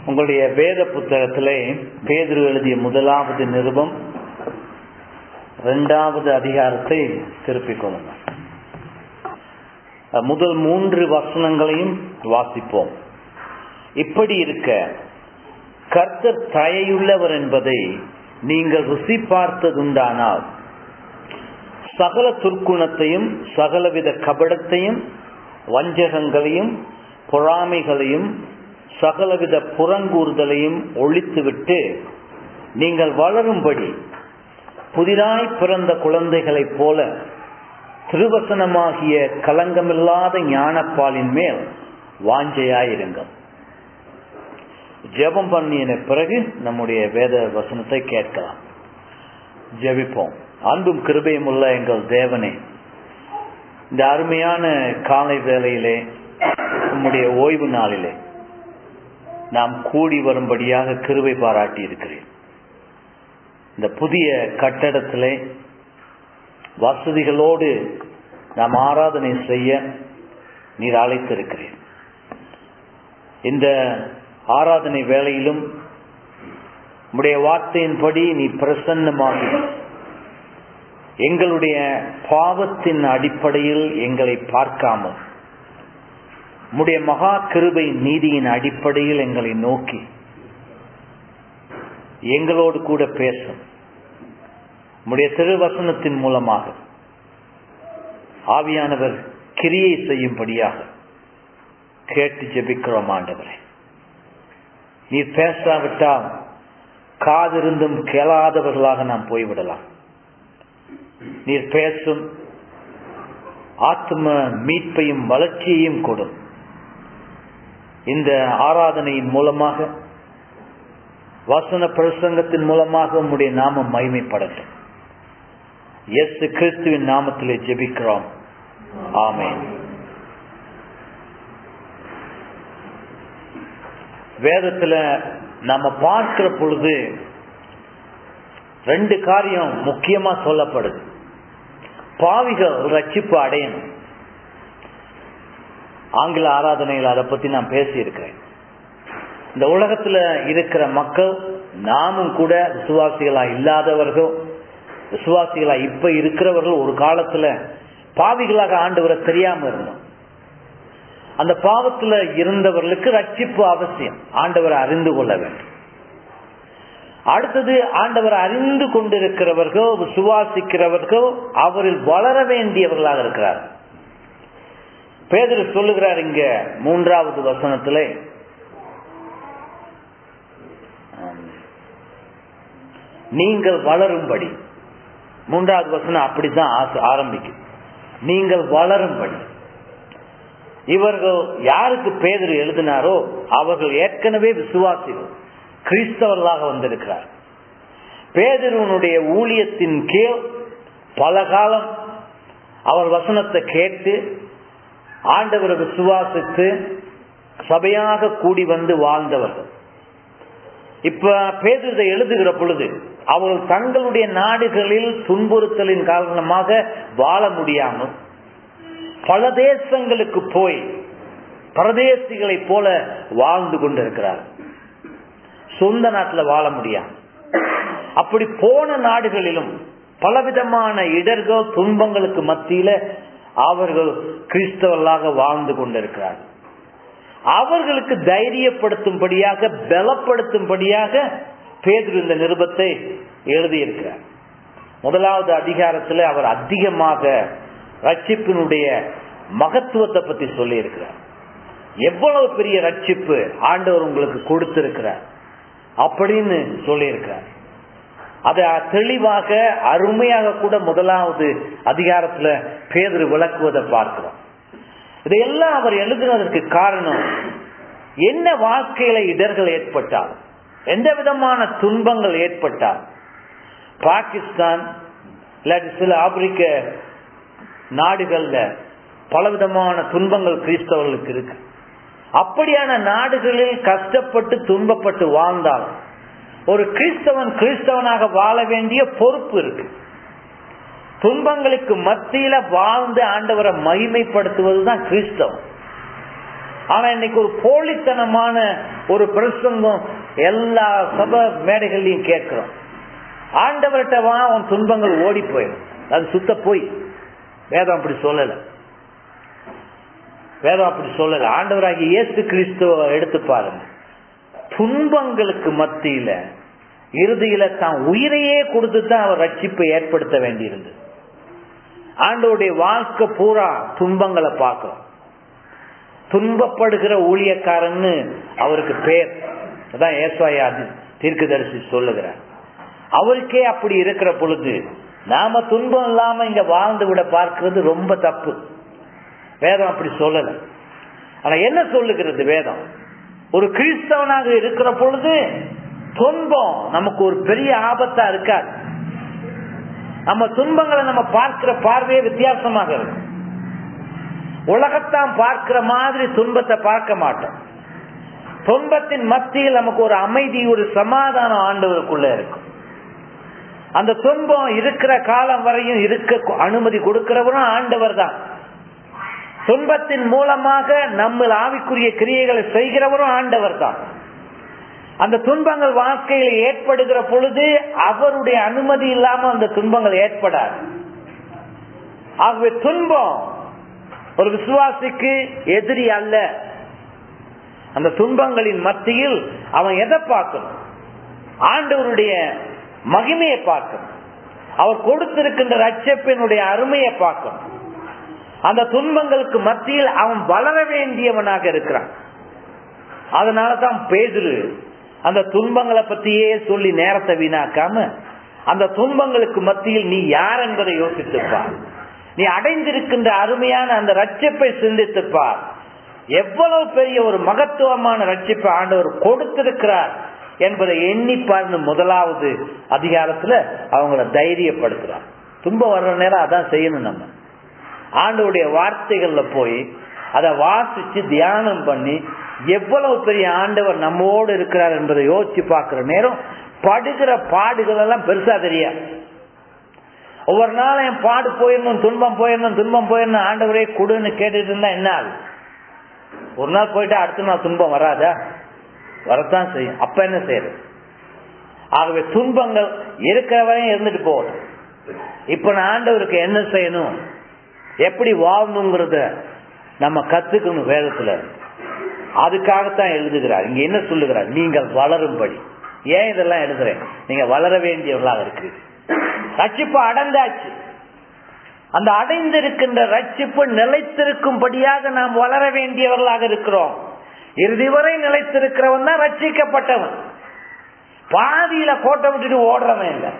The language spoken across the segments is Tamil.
உங்களுடைய வேத புத்தகத்திலே பேதுரு எழுதிய முதலாவது நிருபம் இரண்டாவது அதிகாரத்தை திருப்பிக் கொள்ளுங்கள் முதல் மூன்று வசனங்களையும் வாசிப்போம் இப்படி இருக்க கர்த்தர் தயையுள்ளவர் என்பதை நீங்கள் ருசி பார்த்ததுண்டானால் சகல துர்க்குணத்தையும் சகலவித கபடத்தையும் வஞ்சகங்களையும் பொறாமைகளையும் சகலவித புறங்கூறுதலையும் ஒழித்துவிட்டு நீங்கள் வளரும்படி புதிதாய் பிறந்த குழந்தைகளைப் போல திருவசனமாகிய கலங்கமில்லாத ஞானப்பாலின் மேல் வாஞ்சையாயிருங்கள் ஜெபம் பண்ணின பிறகு நம்முடைய வேத வசனத்தை கேட்கலாம் ஜெபிப்போம் அன்பும் கிருபையும் உள்ள எங்கள் தேவனே இந்த அருமையான காலை வேளையிலே உம்முடைய ஓய்வு நாளிலே நாம் கூடி வரும்படியாக கிருபை பாராட்டி இருக்கிறேன் இந்த புதிய கட்டடத்திலே வசதிகளோடு நாம் ஆராதனை செய்ய நீர் அழைத்திருக்கிறேன் இந்த ஆராதனை வேளையிலும் உடைய வார்த்தையின்படி நீ பிரசன்னமாகி எங்களுடைய பாவத்தின் அடிப்படையில் எங்களை பார்க்காமல் உடைய மகா கிருபை நீதியின் அடிப்படையில் எங்களை நோக்கி எங்களோடு கூட பேசும் உடைய திருவசனத்தின் மூலமாக ஆவியானவர் கிரியை செய்யும்படியாக கேட்டு ஜெபிக்கிறோம் ஆண்டவரே நீ பேசாவிட்டால் காதிருந்தும் கேளாதவர்களாக நாம் போய்விடலாம் நீர் பேசும் ஆத்ம மீட்பையும் வளர்ச்சியையும் கொடும் இந்த ஆராதனையின் மூலமாக வசன பிரசங்கத்தின் மூலமாக உம்முடைய நாமம் மகிமைப்படட்டும் எஸ் கிறிஸ்துவின் நாமத்திலே ஜெபிக்கிறோம் ஆமேன் வேதத்துல நம்ம பார்க்கிற பொழுது ரெண்டு காரியம் முக்கியமா சொல்லப்படுது பாவிகள் ரட்சிப்பு அடையணும் ஆங்கில ஆராதனையில் அதை பத்தி நான் பேசி இருக்கிறேன் இந்த உலகத்துல இருக்கிற மக்கள் நாமும் கூட விசுவாசிகளா இல்லாதவர்கள் விசுவாசிகளா இப்ப இருக்கிறவர்கள் ஒரு காலத்துல பாவிகளாக ஆண்டவரை தெரியாம இருந்தோம் அந்த பாவத்துல இருந்தவர்களுக்கு ரட்சிப்பு அவசியம் ஆண்டவரை அறிந்து கொள்ள வேண்டும் அடுத்தது ஆண்டவர் அறிந்து கொண்டிருக்கிறவர்கள் விசுவாசிக்கிறவர்கள் அவரில் வளர வேண்டியவர்களாக இருக்கிறார் பேதர் சொல்லுகிறார் இங்க மூன்றாவது வசனத்திலே நீங்கள் வளரும்படி மூன்றாவது வசனம் அப்படித்தான் ஆரம்பிக்கும் நீங்கள் வளரும்படி இவர்கள் யாருக்கு பேதர் எழுதினாரோ அவர்கள் ஏற்கனவே விசுவாசிகள் கிறிஸ்தவர்களாக வந்திருக்கிறார் பேதருவனுடைய ஊழியத்தின் கீழ் பல காலம் அவர் வசனத்தை கேட்டு ஆண்டவரை விசுவாசித்து சபையாக கூடி வந்து வாழ்ந்தவர்கள் இப்ப பேதத்தை எழுதுகிற பொழுது அவர்கள் தங்களுடைய நாடுகளில் துன்புறுத்தலின் காரணமாக வாழ முடியாமல் பல தேசங்களுக்கு போய் பரதேசிகளைப் போல வாழ்ந்து கொண்டிருக்கிறார் சொந்த நாட்டில் வாழ முடியாது அப்படி போன நாடுகளிலும் பலவிதமான இடர்கள் துன்பங்களுக்கு மத்தியில அவர்கள் கிறிஸ்தவர்களாக வாழ்ந்து கொண்டிருக்கிறார் அவர்களுக்கு தைரியப்படுத்தும்படியாக பலப்படுத்தும்படியாக பேதர் இந்த நிருபத்தை எழுதியிருக்கிறார் முதலாவது அதிகாரத்தில் அவர் அதிகமாக ரட்சிப்பினுடைய மகத்துவத்தை பத்தி சொல்லி இருக்கிறார் எவ்வளவு பெரிய ரட்சிப்பு ஆண்டவர் உங்களுக்கு கொடுத்திருக்கிறார் அப்படின்னு சொல்லி இருக்கிறார் அதை தெளிவாக அருமையாக கூட முதலாவது அதிகாரத்துல பேதர் விளக்குவதை பார்க்கிறோம் இதையெல்லாம் அவர் எழுதுனதற்கு காரணம் என்ன வாழ்க்கையில இடர்கள் ஏற்பட்டால் எந்த விதமான துன்பங்கள் ஏற்பட்டால் பாகிஸ்தான் இல்லாட்டி சில ஆப்பிரிக்க நாடுகள்ல பலவிதமான துன்பங்கள் கிறிஸ்தவர்களுக்கு இருக்கு அப்படியான நாடுகளில் கஷ்டப்பட்டு துன்பப்பட்டு வாழ்ந்தால் ஒரு கிறிஸ்தவன் கிறிஸ்தவனாக வாழ வேண்டிய பொறுப்பு இருக்கு துன்பங்களுக்கு மத்தியில வாழ்ந்து ஆண்டவரை மகிமைப்படுத்துவதுதான் கிறிஸ்தவம் ஆனா இன்னைக்கு ஒரு போலித்தனமான ஒரு பிரசங்கம் எல்லா சபை மேடைகள்லையும் கேட்கிறோம் ஆண்டவர்கிட்ட வா உன் துன்பங்கள் ஓடி போயிடும் அது சுத்த போய் வேதம் அப்படி சொல்லல வேதம் அப்படி சொல்லல ஆண்டவராகி இயேசு கிறிஸ்துவ எடுத்து பாருங்க துன்பங்களுக்கு மத்தியில இறுதியில தான் உயிரையே கொடுத்து தான் அவர் ரட்சிப்பை ஏற்படுத்த வேண்டியிருந்தது ஆண்டவருடைய வாழ்க்கை பூரா துன்பங்களை பார்க்கிறோம் துன்பப்படுகிற ஊழியக்காரன்னு அவருக்கு பேர் அதான் ஏசுவாயா தீர்க்கதரிசி சொல்லுகிறார் அவருக்கே அப்படி இருக்கிற பொழுது நாம துன்பம் இல்லாம இங்க வாழ்ந்து விட பார்க்கிறது ரொம்ப தப்பு வேதம் அப்படி சொல்லல ஆனா என்ன சொல்லுகிறது வேதம் ஒரு கிறிஸ்தவனாக இருக்கிற பொழுது துன்பம் நமக்கு ஒரு பெரிய ஆபத்தா இருக்காது நம்ம துன்பங்களை நம்ம பார்க்கிற பார்வையே வித்தியாசமாக இருக்கும் உலகத்தான் பார்க்கிற மாதிரி துன்பத்தை பார்க்க மாட்டோம் துன்பத்தின் மத்தியில் நமக்கு ஒரு அமைதி ஒரு சமாதானம் ஆண்டவருக்குள்ள இருக்கும் அந்த துன்பம் இருக்கிற காலம் வரையும் இருக்க அனுமதி கொடுக்கிறவரும் ஆண்டவர் தான் துன்பத்தின் மூலமாக நம்ம ஆவிக்குரிய கிரியைகளை செய்கிறவரும் ஆண்டவர் தான் அந்த துன்பங்கள் வாழ்க்கையில் ஏற்படுகிற பொழுது அவருடைய அனுமதி இல்லாம அந்த துன்பங்கள் ஏற்படாது ஆகவே துன்பம் ஒரு விசுவாசிக்கு எதிரி அல்ல அந்த துன்பங்களின் மத்தியில் அவன் எதை பார்க்கணும் ஆண்டவருடைய மகிமையை பார்க்கணும் அவர் கொடுத்திருக்கின்ற ரட்சப்பினுடைய அருமையை பார்க்கணும் அந்த துன்பங்களுக்கு மத்தியில் அவன் வளர வேண்டியவனாக இருக்கிறான் அதனாலதான் பேதுரு அந்த துன்பங்களை பத்தியே சொல்லி நேரத்தை வீணாக்காம அந்த துன்பங்களுக்கு மத்தியில் நீ யார் என்பதை யோசித்துப்பார் நீ அடைந்திருக்கின்ற அருமையான அந்த ரட்சிப்பை சிந்தித்துப்பார் எவ்வளவு பெரிய ஒரு மகத்துவமான ரட்சிப்பை ஆண்டவர் கொடுத்திருக்கிறார் என்பதை எண்ணி பார்ந்து முதலாவது அதிகாரத்துல அவங்கள தைரியப்படுத்துறார் துன்பம் வர்ற நேரம் அதான் செய்யணும் நம்ம ஆண்டவுடைய வார்த்தைகள்ல போய் அதை வாசிச்சு தியானம் பண்ணி எவ்வளவு பெரிய ஆண்டவர் நம்மோடு இருக்கிறார் என்பதை யோசிச்சு பார்க்கிற நேரம் படுகிற பாடுகள் எல்லாம் பெருசா தெரியாது ஒவ்வொரு நாளும் என் பாடு போயிடணும் துன்பம் போயிடணும் துன்பம் போயிடணும் ஆண்டவரே கொடுன்னு கேட்டுட்டு இருந்தா என்ன ஆகுது ஒரு நாள் போயிட்டு அடுத்த நாள் துன்பம் வராதா வரத்தான் செய்யும் அப்ப என்ன செய்யறது ஆகவே துன்பங்கள் இருக்கிற வரையும் இருந்துட்டு போகணும் இப்ப நான் ஆண்டவருக்கு என்ன செய்யணும் எப்படி வாழணுங்கிறத நம்ம கத்துக்கணும் வேதத்துல அதுக்காகத்தான் எழுதுகிறார் இங்க என்ன சொல்லுகிறார் நீங்கள் வளரும்படி ஏன் இதெல்லாம் எழுதுறேன் நீங்க வளர வேண்டியவர்களாக இருக்கு ரட்சிப்பு அடைந்தாச்சு அந்த அடைந்திருக்கின்ற ரட்சிப்பு நிலைத்திருக்கும்படியாக நாம் வளர வேண்டியவர்களாக இருக்கிறோம் இறுதி வரை நிலைத்திருக்கிறவன் தான் ரட்சிக்கப்பட்டவன் பாதியில கோட்டை விட்டுட்டு ஓடுறவன் இல்லை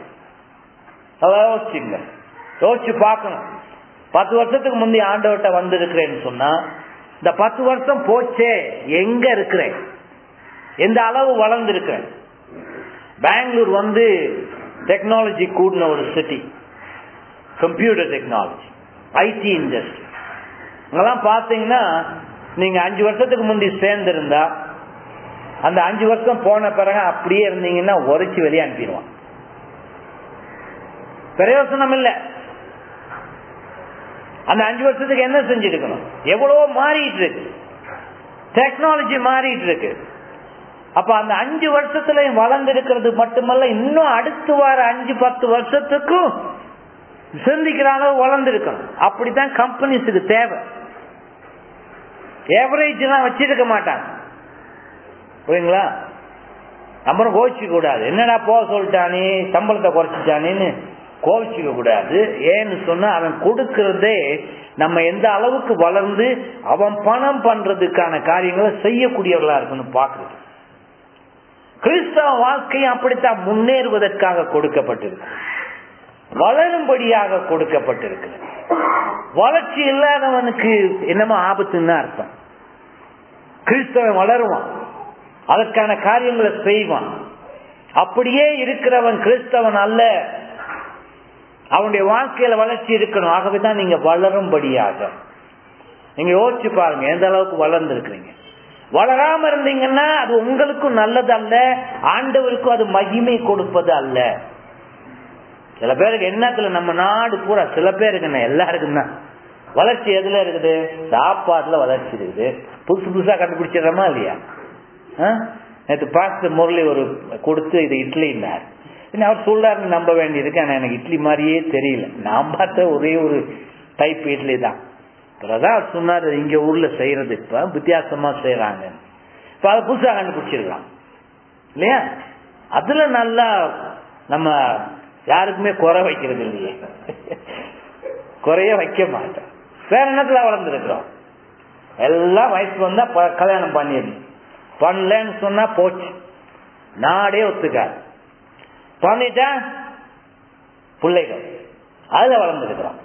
யோசிச்சுங்க யோசிச்சு பார்க்கணும் பத்து வருஷத்துக்கு முந்தைய ஆண்டவர்கிட்ட வந்திருக்கிறேன்னு சொன்னா இந்த பத்து வருஷம் போச்சே எங்க இருக்கிறேன் எந்த அளவு வளர்ந்துருக்கிறேன் பெங்களூர் வந்து டெக்னாலஜி கூடின ஒரு city computer technology IT industry அங்கெல்லாம் பார்த்தீங்கன்னா நீங்க அஞ்சு வருஷத்துக்கு முந்தி சேர்ந்திருந்தா அந்த அஞ்சு வருஷம் போன பிறகு அப்படியே இருந்தீங்கன்னா உரைச்சு வெளியே அனுப்பிடுவான் பிரயோசனம் இல்லை அந்த அஞ்சு வருஷத்துக்கு என்ன செஞ்சிருக்கணும் எவ்வளவோ மாறிட்டு இருக்கு டெக்னாலஜி மாறிட்டு இருக்கு அப்ப அந்த அஞ்சு வருஷத்துல வளர்ந்திருக்கிறது மட்டுமல்ல இன்னும் அடுத்து வர அஞ்சு பத்து வருஷத்துக்கும் சிந்திக்கிற அளவு வளர்ந்துருக்கணும் அப்படித்தான் கம்பெனிஸுக்கு தேவை ஏவரேஜ் எல்லாம் வச்சிருக்க மாட்டாங்க புரியுங்களா அப்புறம் கோவிச்சுக்க கூடாது என்னடா போக சொல்லிட்டானே சம்பளத்தை குறைச்சிட்டானேன்னு கோவிச்சுக்க கூடாது ஏன்னு சொன்னா அவன் கொடுக்கறதே நம்ம எந்த அளவுக்கு வளர்ந்து அவன் பணம் பண்றதுக்கான காரியங்களை செய்யக்கூடியவர்களா இருக்கணும் பாக்குறது கிறிஸ்தவ வாழ்க்கையும் அப்படித்தான் முன்னேறுவதற்காக கொடுக்கப்பட்டிருக்கு வளரும்படியாக கொடுக்கப்பட்டிருக்கு வளர்ச்சி இல்லாதவனுக்கு என்னமோ ஆபத்துன்னு அர்த்தம் கிறிஸ்தவன் வளருவான் அதற்கான காரியங்களை செய்வான் அப்படியே இருக்கிறவன் கிறிஸ்தவன் அல்ல அவனுடைய வாழ்க்கையில வளர்ச்சி இருக்கணும் ஆகவே தான் நீங்க வளரும்படியாக நீங்க யோசிச்சு பாருங்க எந்த அளவுக்கு வளர்ந்து இருக்கிறீங்க வளராம இருந்தீங்கன்னா அது உங்களுக்கும் நல்லது அல்ல ஆண்டவருக்கும் அது மகிமை கொடுப்பது அல்ல சில பேருக்கு என்னத்துல நம்ம நாடு பூரா சில பேருக்கு என்ன எல்லாருக்கும் தான் வளர்ச்சி எதுல இருக்குது சாப்பாட்டுல வளர்ச்சி இருக்குது புதுசு புதுசா கண்டுபிடிச்சிடறோமா இல்லையா நேற்று பாஸ்டர் முரளி ஒரு கொடுத்து இது இட்லின்னார் என்ன அவர் சொல்றாருன்னு நம்ப வேண்டியிருக்கு ஆனா எனக்கு இட்லி மாதிரியே தெரியல நான் பார்த்த ஒரே ஒரு டைப் இட்லி தான் அதான் அவர் சொன்னார் இங்க ஊர்ல செய்யறது இப்ப வித்தியாசமா செய்யறாங்க இப்ப அதை புதுசா கண்டுபிடிச்சிருக்கலாம் இல்லையா அதுல நல்லா நம்ம யாருக்குமே குறை வைக்கிறது இல்லையே குறைய வைக்க மாட்டோம் வேற என்னத்துல வளர்ந்துருக்கிறோம் எல்லாம் வயசு வந்தா கல்யாணம் பண்ணிடணும் பண்ணலன்னு சொன்னா போச்சு நாடே ஒத்துக்காது பண்ணிட்டா பிள்ளைகள் அதுல வளர்ந்துருக்கிறோம்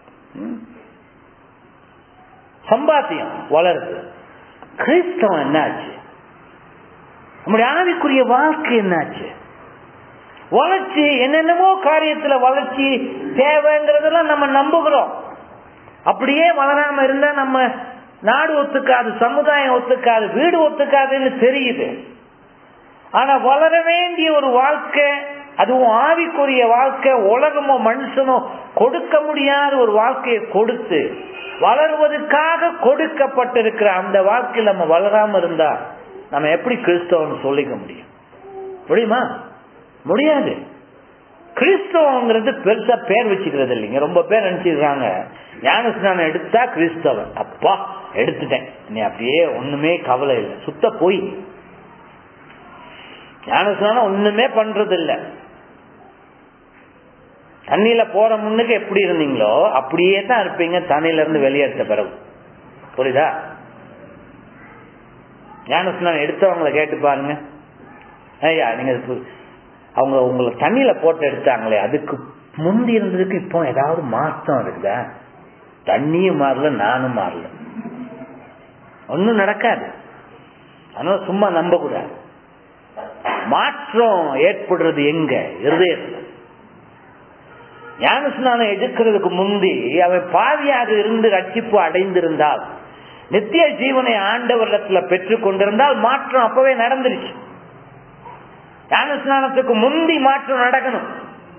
சம்பாத்தியம் வளருது கிறிஸ்தவம் என்னாச்சு நம்முடைய ஆவிக்குரிய வாழ்க்கை என்னாச்சு வளர்ச்சி என்னென்னமோ காரியத்துல வளர்ச்சி தேவைங்கிறதெல்லாம் நம்ம நம்புகிறோம் அப்படியே வளராம இருந்தா நம்ம நாடு ஒத்துக்காது சமுதாயம் ஒத்துக்காது வீடு ஒத்துக்காதுன்னு தெரியுது ஆனா வளர வேண்டிய ஒரு வாழ்க்கை அதுவும் ஆவிக்குரிய வாழ்க்கை உலகமோ மனுஷனோ கொடுக்க முடியாத ஒரு வாழ்க்கையை கொடுத்து வளருவதற்காக கொடுக்கப்பட்டிருக்கிற அந்த வாழ்க்கையில் நம்ம வளராம இருந்தா நம்ம எப்படி கிறிஸ்தவன் சொல்லிக்க முடியும் முடியுமா முடியாது கிறிஸ்தவங்கிறது பெருசா பேர் வச்சுக்கிறது இல்லைங்க ரொம்ப பேர் நினைச்சிருக்காங்க ஞான ஸ்நானம் எடுத்தா கிறிஸ்தவன் அப்பா எடுத்துட்டேன் நீ அப்படியே ஒண்ணுமே கவலை இல்லை சுத்த போய் ஞான ஸ்நானம் ஒண்ணுமே பண்றது இல்ல தண்ணியில போற முன்னுக்கு எப்படி இருந்தீங்களோ அப்படியே தான் இருப்பீங்க தண்ணியில இருந்து வெளியேற்ற பிறகு புரியுதா ஞான ஸ்நானம் எடுத்தவங்களை கேட்டு பாருங்க ஐயா நீங்க அவங்க உங்களை தண்ணியில போட்டு எடுத்தாங்களே அதுக்கு முந்தி இருந்ததுக்கு இப்போ ஏதாவது மாற்றம் இருக்குதா தண்ணியும் மாறல நானும் மாறல ஒன்னும் நடக்காது அதனால சும்மா நம்ப கூடாது மாற்றம் ஏற்படுறது எங்க இருதயத்துல ஞானஸ்நானம் எடுக்கிறதுக்கு முந்தி அவன் பாவியாக இருந்து ரட்சிப்பு அடைந்திருந்தால் நித்திய ஜீவனை ஆண்டவரிடத்துல பெற்றுக் கொண்டிருந்தால் மாற்றம் அப்பவே நடந்துருச்சு ஞானஸ்நானத்துக்கு முந்தி மாற்றம் நடக்கணும்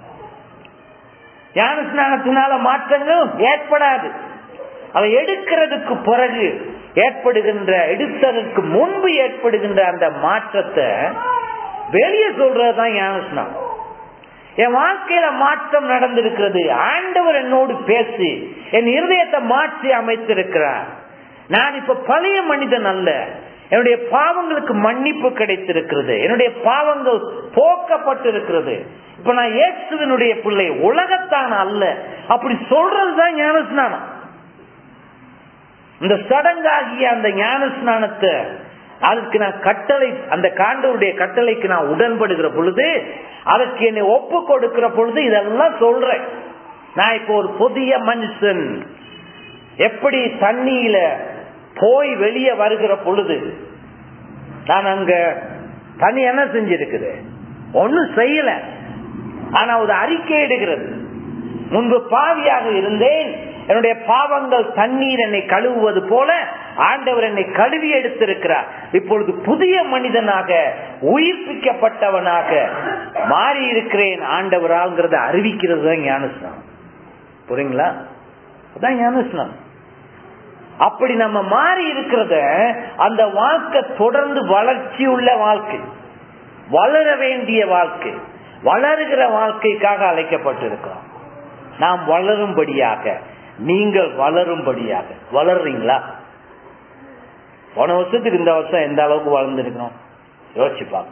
ஞானஸ்நானத்தினால மாற்றங்கள் ஏற்படாது அதை எடுக்கிறதுக்கு பிறகு ஏற்படுகின்ற எடுத்ததற்கு முன்பு ஏற்படுகின்ற அந்த மாற்றத்தை வெளியே சொல்றதுதான் ஞானஸ்நானம் என் வாழ்க்கையில மாற்றம் நடந்திருக்கிறது ஆண்டவர் என்னோடு பேசி என் இருதயத்தை மாற்றி அமைத்திருக்கிறார் நான் இப்ப பழைய மனிதன் அல்ல என்னுடைய பாவங்களுக்கு மன்னிப்பு கிடைத்திருக்கிறது என்னுடைய பாவங்கள் போக்கப்பட்டிருக்கிறது இப்ப நான் இயேசுவினுடைய பிள்ளை உலகத்தான் அல்ல அப்படி சொல்றதுதான் ஞானஸ்நானம் இந்த சடங்காகிய அந்த ஞானஸ்நானத்தை அதுக்கு நான் கட்டளை அந்த காண்டவருடைய கட்டளைக்கு நான் உடன்படுகிற பொழுது அதற்கு என்னை ஒப்பு கொடுக்கிற பொழுது இதெல்லாம் சொல்றேன் நான் இப்போ ஒரு புதிய மனுஷன் எப்படி தண்ணியில போய் வெளியே வருகிற பொழுது நான் அங்க தண்ணி என்ன செஞ்சிருக்குது ஒன்னும் செய்யல ஆனா ஒரு அறிக்கை எடுக்கிறது முன்பு பாவியாக இருந்தேன் என்னுடைய பாவங்கள் தண்ணீர் என்னை கழுவுவது போல ஆண்டவர் என்னை கழுவி எடுத்திருக்கிறார் இப்பொழுது புதிய மனிதனாக உயிர்ப்பிக்கப்பட்டவனாக மாறி இருக்கிறேன் ஆண்டவராங்கிறத அறிவிக்கிறது தான் ஞானஸ்நானம் புரியுங்களா அதான் ஞானஸ்நானம் அப்படி நம்ம மாறி இருக்கிறத அந்த வாழ்க்கை தொடர்ந்து வளர்ச்சி உள்ள வாழ்க்கை வளர வேண்டிய வாழ்க்கை வளருகிற வாழ்க்கைக்காக அழைக்கப்பட்டிருக்கிறோம் நாம் வளரும்படியாக நீங்கள் வளரும்படியாக வளர்றீங்களா போன வருஷத்துக்கு இந்த வருஷம் எந்த அளவுக்கு வளர்ந்துருக்கணும் யோசிச்சு பார்க்க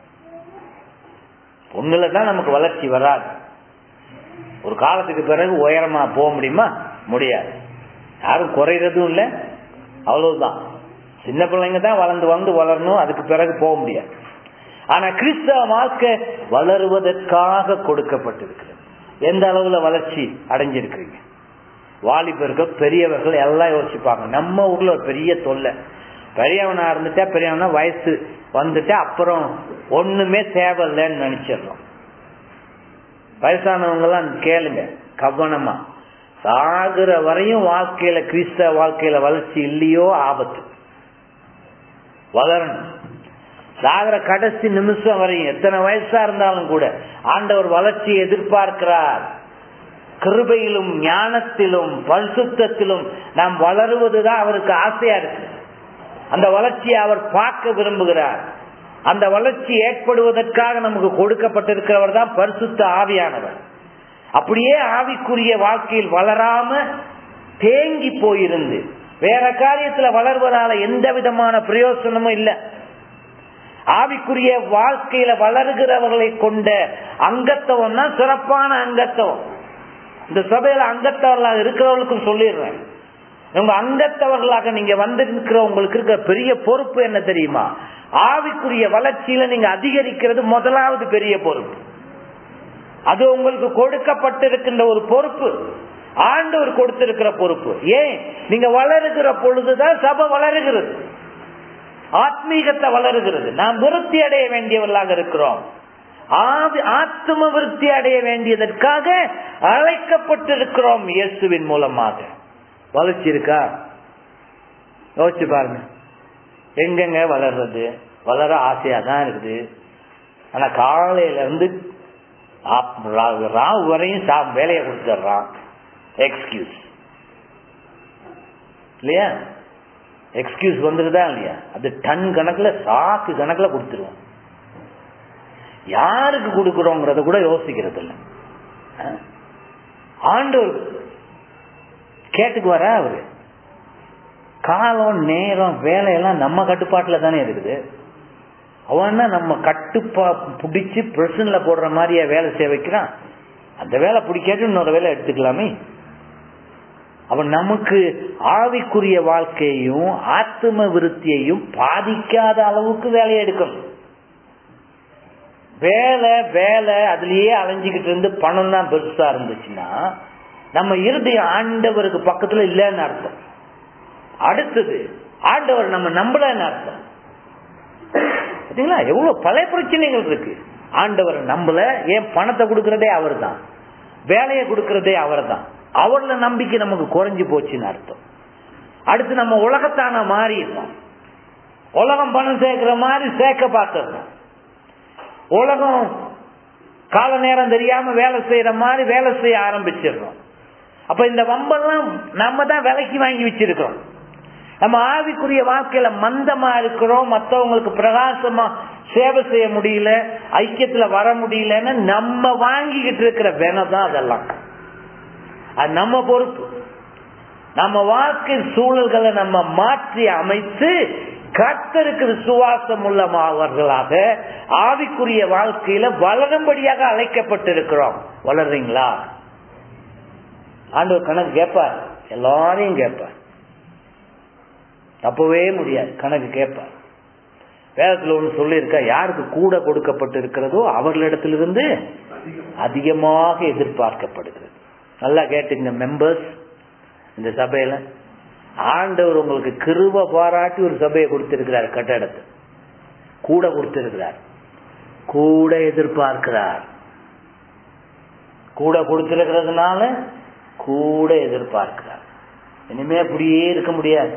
பொண்ணுல தான் நமக்கு வளர்ச்சி வராது ஒரு காலத்துக்கு பிறகு உயரமா போக முடியுமா முடியாது யாரும் குறைறதும் இல்லை அவ்வளவுதான் சின்ன பிள்ளைங்க தான் வளர்ந்து வந்து வளரணும் அதுக்கு பிறகு போக முடியாது ஆனா கிறிஸ்தவ வாழ்க்கை வளருவதற்காக கொடுக்கப்பட்டிருக்கிறது எந்த அளவுல வளர்ச்சி அடைஞ்சிருக்கிறீங்க வாலிபர்கள் பெரியவர்கள் எல்லாம் யோசிப்பாங்க நம்ம ஊர்ல ஒரு பெரிய தொல்லை பெரியவனா இருந்துட்டா பெரியவனா வயசு வந்துட்டா அப்புறம் ஒண்ணுமே தேவையில்லைன்னு நினைச்சிடறோம் வயசானவங்க எல்லாம் கேளுங்க கவனமா சாகுற வரையும் வாழ்க்கையில கிறிஸ்தவ வாழ்க்கையில வளர்ச்சி இல்லையோ ஆபத்து வளரணும் சாகிற கடைசி நிமிஷம் வரையும் எத்தனை வயசா இருந்தாலும் கூட ஆண்டவர் வளர்ச்சியை எதிர்பார்க்கிறார் கிருபையிலும் ஞானத்திலும் பரிசுத்திலும் நாம் வளருவதுதான் அவருக்கு ஆசையா இருக்கு அந்த வளர்ச்சியை அவர் பார்க்க விரும்புகிறார் அந்த வளர்ச்சி ஏற்படுவதற்காக நமக்கு கொடுக்கப்பட்டிருக்கிறவர் தான் பரிசுத்த ஆவியானவர் அப்படியே ஆவிக்குரிய வாழ்க்கையில் வளராம தேங்கி போயிருந்து வேற காரியத்துல வளர்வதால எந்த விதமான பிரயோசனமும் இல்லை ஆவிக்குரிய வாழ்க்கையில வளர்கிறவர்களை கொண்ட அங்கத்துவம் தான் சிறப்பான அங்கத்துவம் இந்த சபையில அங்கத்தவர்களாக இருக்கிறவர்களுக்கும் சொல்லிடுறேன் உங்க அங்கத்தவர்களாக நீங்க வந்திருக்கிற உங்களுக்கு இருக்கிற பெரிய பொறுப்பு என்ன தெரியுமா ஆவிக்குரிய வளர்ச்சியில நீங்க அதிகரிக்கிறது முதலாவது பெரிய பொறுப்பு அது உங்களுக்கு கொடுக்கப்பட்டிருக்கின்ற ஒரு பொறுப்பு ஆண்டவர் கொடுத்திருக்கிற பொறுப்பு ஏன் நீங்க வளருகிற பொழுதுதான் சபை வளருகிறது ஆத்மீகத்தை வளருகிறது நாம் விருத்தி அடைய வேண்டியவர்களாக இருக்கிறோம் ஆவி ஆத்ம விருத்தி அடைய வேண்டியதற்காக அழைக்கப்பட்டிருக்கிறோம் இயேசுவின் மூலமாக வளர்ச்சி இருக்கா யோசிச்சு பாருங்க எங்கெங்க வளர்றது வளர ஆசையா தான் இருக்குது ஆனா காலையில இருந்து ராவு வரையும் சா வேலையை கொடுத்துட்றான் எக்ஸ்கியூஸ் இல்லையா எக்ஸ்கியூஸ் வந்துருதா இல்லையா அது டன் கணக்குல சாக்கு கணக்குல கொடுத்துருவோம் யாருக்கு கொடுக்கிறோங்கிறத கூட யோசிக்கிறது இல்லை ஆண்டவர் கேட்டுக்கு வர அவரு காலம் நேரம் வேலையெல்லாம் நம்ம கட்டுப்பாட்டுல தானே இருக்குது அவன் நம்ம கட்டுப்பா பிடிச்சு பிரசன்ல போடுற மாதிரியா வேலை செய்ய வைக்கிறான் அந்த வேலை பிடிக்காட்டு இன்னொரு வேலை எடுத்துக்கலாமே அவன் நமக்கு ஆவிக்குரிய வாழ்க்கையையும் ஆத்ம விருத்தியையும் பாதிக்காத அளவுக்கு வேலையை எடுக்கணும் வேலை வேலை அதுலயே அலைஞ்சுக்கிட்டு இருந்து பணம் தான் பெருசா இருந்துச்சுன்னா நம்ம இறுதி ஆண்டவருக்கு பக்கத்துல இல்லைன்னு அர்த்தம் அடுத்தது ஆண்டவர் நம்ம நம்பலன்னு அர்த்தம் பார்த்தீங்களா எவ்வளவு பழைய பிரச்சனைகள் இருக்கு ஆண்டவர் நம்பல ஏன் பணத்தை கொடுக்கறதே அவர் தான் வேலையை கொடுக்கறதே அவர் தான் அவர்ல நம்பிக்கை நமக்கு குறைஞ்சு போச்சுன்னு அர்த்தம் அடுத்து நம்ம உலகத்தான மாறிடுறோம் உலகம் பணம் சேர்க்கிற மாதிரி சேர்க்க பார்த்துடுறோம் உலகம் கால நேரம் தெரியாம வேலை செய்யற மாதிரி வேலை செய்ய ஆரம்பிச்சிடுறோம் அப்ப இந்த வம்பெல்லாம் நம்ம தான் விலைக்கு வாங்கி வச்சிருக்கிறோம் நம்ம ஆவிக்குரிய வாழ்க்கையில மந்தமா இருக்கிறோம் மற்றவங்களுக்கு பிரகாசமா சேவை செய்ய முடியல ஐக்கியத்துல வர முடியலன்னு நம்ம வாங்கிக்கிட்டு இருக்கிற வேலை தான் அதெல்லாம் அது நம்ம பொறுப்பு நம்ம வாழ்க்கை சூழல்களை நம்ம மாற்றி அமைத்து கர்த்தருக்கு விசுவாசம் உள்ளவர்களாக ஆவிக்குரிய வாழ்க்கையில வளரும்படியாக அழைக்கப்பட்டிருக்கிறோம் வளர்றீங்களா ஆண்டவர் கணக்கு கேட்பார் எல்லாரையும் கேட்பார் தப்பவே முடியாது கணக்கு கேட்பார் வேதத்துல ஒன்று சொல்லியிருக்கா யாருக்கு கூட கொடுக்கப்பட்டு இருக்கிறதோ அவர்களிடத்திலிருந்து அதிகமாக எதிர்பார்க்கப்படுகிறது நல்லா கேட்டுங்க மெம்பர்ஸ் இந்த சபையில ஆண்டவர் உங்களுக்கு கிருப பாராட்டி ஒரு சபையை கொடுத்திருக்கிறார் கட்டடத்தை கூட கொடுத்திருக்கிறார் கூட எதிர்பார்க்கிறார் கூட கொடுத்திருக்கிறதுனால கூட எதிர்பார்க்கிறார் இனிமே அப்படியே இருக்க முடியாது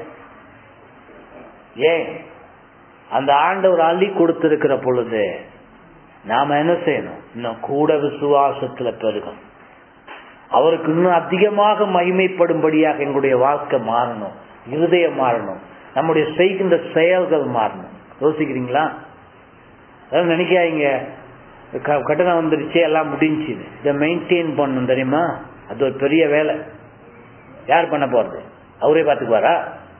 ஏன் அந்த ஆண்டவர் அள்ளி கொடுத்திருக்கிற பொழுது நாம என்ன செய்யணும் இன்னும் கூட விசுவாசத்துல பெருகணும் அவருக்கு இன்னும் அதிகமாக மகிமைப்படும்படியாக எங்களுடைய வாழ்க்கை மாறணும் இருதயம் மாறணும் நம்முடைய செய்கின்ற செயல்கள் மாறணும் யோசிக்கிறீங்களா அதாவது நினைக்காதீங்க கட்டணம் வந்துருச்சு எல்லாம் முடிஞ்சு இதை மெயின்டைன் பண்ணணும் தெரியுமா அது ஒரு பெரிய வேலை யார் பண்ண போறது அவரே பார்த்துக்குவாரா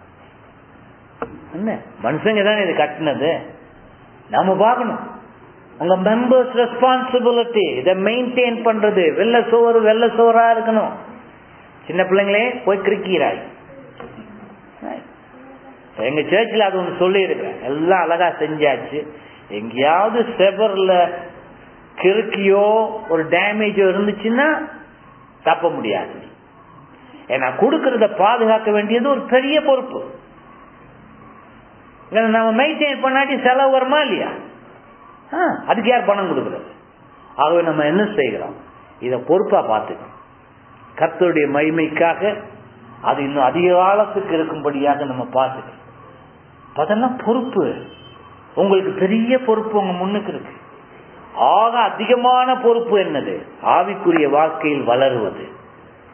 என்ன மனுஷங்க தானே இது கட்டினது நாம பார்க்கணும் உங்க மெம்பர்ஸ் ரெஸ்பான்சிபிலிட்டி இதை மெயின்டைன் பண்றது வெள்ள சோறு வெள்ள சோறா இருக்கணும் சின்ன பிள்ளைங்களே போய் கிரிக்கிறாய் எங்க சேர்ச்சில் அது ஒன்று சொல்லி இருக்கிறேன் எல்லாம் அழகா செஞ்சாச்சு எங்கேயாவது செவர்ல கிறுக்கியோ ஒரு டேமேஜோ இருந்துச்சுன்னா தப்ப முடியாது ஏன்னா கொடுக்கறத பாதுகாக்க வேண்டியது ஒரு பெரிய பொறுப்பு நம்ம மெயின்டைன் பண்ணாட்டி செலவு வருமா இல்லையா அதுக்கு யார் பணம் கொடுக்கறது ஆகவே நம்ம என்ன செய்கிறோம் இதை பொறுப்பா பார்த்துக்கணும் கர்த்தருடைய மகிமைக்காக அது இன்னும் அதிக காலத்துக்கு இருக்கும்படியாக நம்ம பார்த்துக்கணும் அதெல்லாம் பொறுப்பு உங்களுக்கு பெரிய பொறுப்பு உங்க முன்னுக்கு இருக்கு ஆக அதிகமான பொறுப்பு என்னது ஆவிக்குரிய வாழ்க்கையில் வளருவது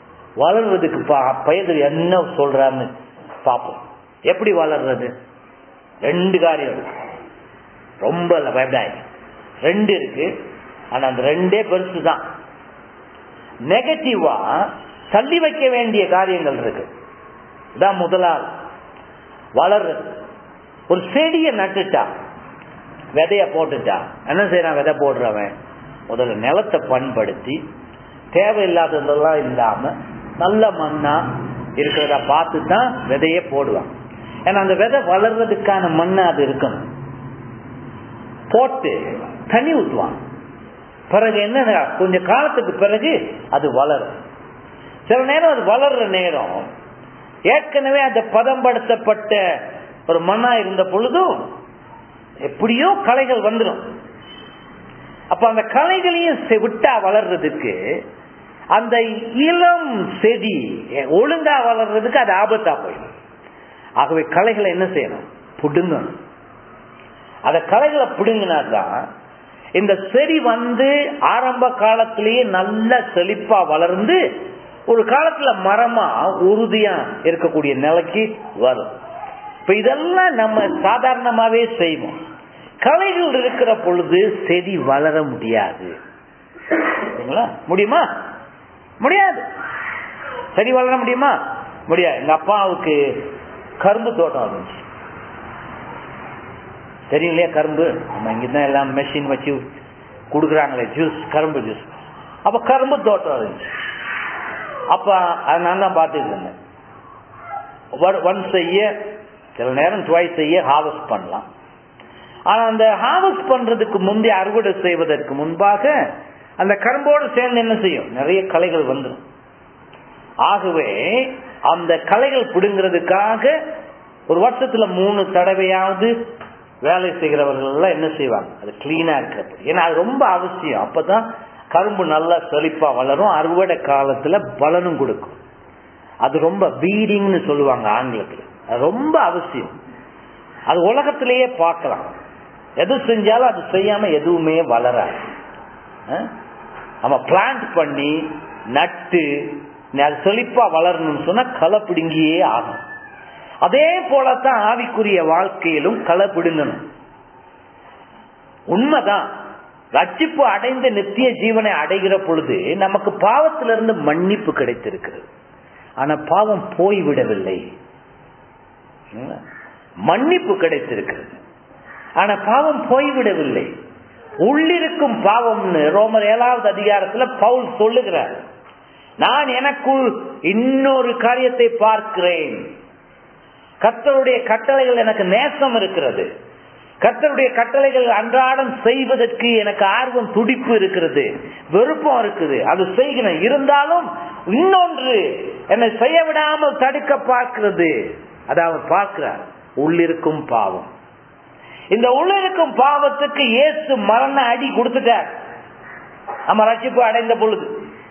வளர்வதுக்கு பெயர் என்ன சொல்றான்னு பார்ப்போம் எப்படி வளர்றது ரெண்டு காரியம் இருக்கு ரொம்ப இல்ல பயப்படாது ரெண்டு இருக்கு ஆனா அந்த ரெண்டே பெருசு தான் நெகட்டிவா தள்ளி வைக்க வேண்டிய காரியங்கள் இருக்கு இதான் முதலாவது வளர்றது ஒரு செடியை நட்டுட்டா விதைய போட்டுட்டா என்ன செய்யறான் விதை போடுறவன் முதல்ல நிலத்தை பண்படுத்தி தேவையில்லாததெல்லாம் இல்லாம நல்ல மண்ணா இருக்கிறத பார்த்து தான் விதையே போடுவான் ஏன்னா அந்த விதை வளர்றதுக்கான மண்ணை அது இருக்கணும் போட்டு தண்ணி ஊற்றுவான் பிறகு என்ன கொஞ்ச காலத்துக்கு பிறகு அது வளரும் சில நேரம் அது வளர்ற நேரம் ஏற்கனவே அந்த பதம்படுத்தப்பட்ட ஒரு மண்ணா இருந்த பொழுதும் எப்படியோ களைகள் வந்துடும் அப்ப அந்த களைகளையும் விட்டா வளர்றதுக்கு அந்த இளம் செடி ஒழுங்கா வளர்றதுக்கு அது ஆபத்தா போயிடும் ஆகவே களைகளை என்ன செய்யணும் புடுங்கணும் அத களைகளை புடுங்கினாதான் இந்த செடி வந்து ஆரம்ப காலத்திலேயே நல்ல செழிப்பா வளர்ந்து ஒரு காலத்துல மரமா உறுதியா இருக்கக்கூடிய நிலைக்கு வரும் இப்ப இதெல்லாம் நம்ம சாதாரணமாவே செய்வோம் களைகள் இருக்கிற பொழுது செடி வளர முடியாது முடியுமா முடியாது செடி வளர முடியுமா முடியாது எங்க அப்பாவுக்கு கரும்பு தோட்டம் இருந்துச்சு தெரியும் இல்லையா கரும்பு நம்ம இங்கதான் எல்லாம் மெஷின் வச்சு கொடுக்குறாங்களே ஜூஸ் கரும்பு ஜூஸ் அப்ப கரும்பு தோட்டம் இருந்துச்சு அப்ப அதை நான் தான் பார்த்துட்டு இருந்தேன் ஒன் செய்ய சில நேரம் டுவைஸ் செய்ய ஹார்வெஸ்ட் பண்ணலாம் ஆனா அந்த ஹார்வெஸ்ட் பண்றதுக்கு முந்தைய அறுவடை செய்வதற்கு முன்பாக அந்த கரும்போடு சேர்ந்து என்ன செய்யும் நிறைய களைகள் வந்துடும் ஆகவே அந்த களைகள் பிடுங்கிறதுக்காக ஒரு வருஷத்துல மூணு தடவையாவது வேலை செய்கிறவர்கள் எல்லாம் என்ன செய்வாங்க அது கிளீனா இருக்கிறது ஏன்னா அது ரொம்ப அவசியம் அப்பதான் கரும்பு நல்லா செழிப்பா வளரும் அறுவடை காலத்துல பலனும் கொடுக்கும் அது ரொம்ப பீடிங்னு சொல்லுவாங்க ஆங்கிலத்தில் அது ரொம்ப அவசியம் அது உலகத்திலேயே பார்க்கலாம் எது செஞ்சாலும் அது செய்யாம எதுவுமே வளராது நம்ம பிளான்ட் பண்ணி நட்டு அது செழிப்பா வளரணும்னு சொன்னா களை பிடுங்கியே ஆகும் அதே போலத்தான் ஆவிக்குரிய வாழ்க்கையிலும் களை பிடுங்கணும் உண்மைதான் ரட்சிப்பு அடைந்த நித்திய ஜீவனை அடைகிற பொழுது நமக்கு பாவத்திலிருந்து மன்னிப்பு கிடைத்திருக்கிறது ஆனா பாவம் போய்விடவில்லை மன்னிப்பு கிடைத்திருக்கிறது ஆனா பாவம் போய்விடவில்லை உள்ளிருக்கும் பாவம்னு ரோமர் ஏழாவது அதிகாரத்துல பவுல் சொல்லுகிறார் நான் எனக்குள் இன்னொரு காரியத்தை பார்க்கிறேன் கர்த்தருடைய கட்டளைகள் எனக்கு நேசம் இருக்கிறது கர்த்தருடைய கட்டளைகள் அன்றாடம் செய்வதற்கு எனக்கு ஆர்வம் துடிப்பு இருக்கிறது விருப்பம் இருக்குது அது செய்கிறேன் இருந்தாலும் இன்னொன்று என்னை செய்ய விடாமல் தடுக்க பார்க்கிறது அதாவது பார்க்கிறார் உள்ளிருக்கும் பாவம் இந்த உள்ளிருக்கும் பாவத்துக்கு இயேசு மரண அடி கொடுத்துட்டார் நம்ம ரட்சிப்பு அடைந்த பொழுது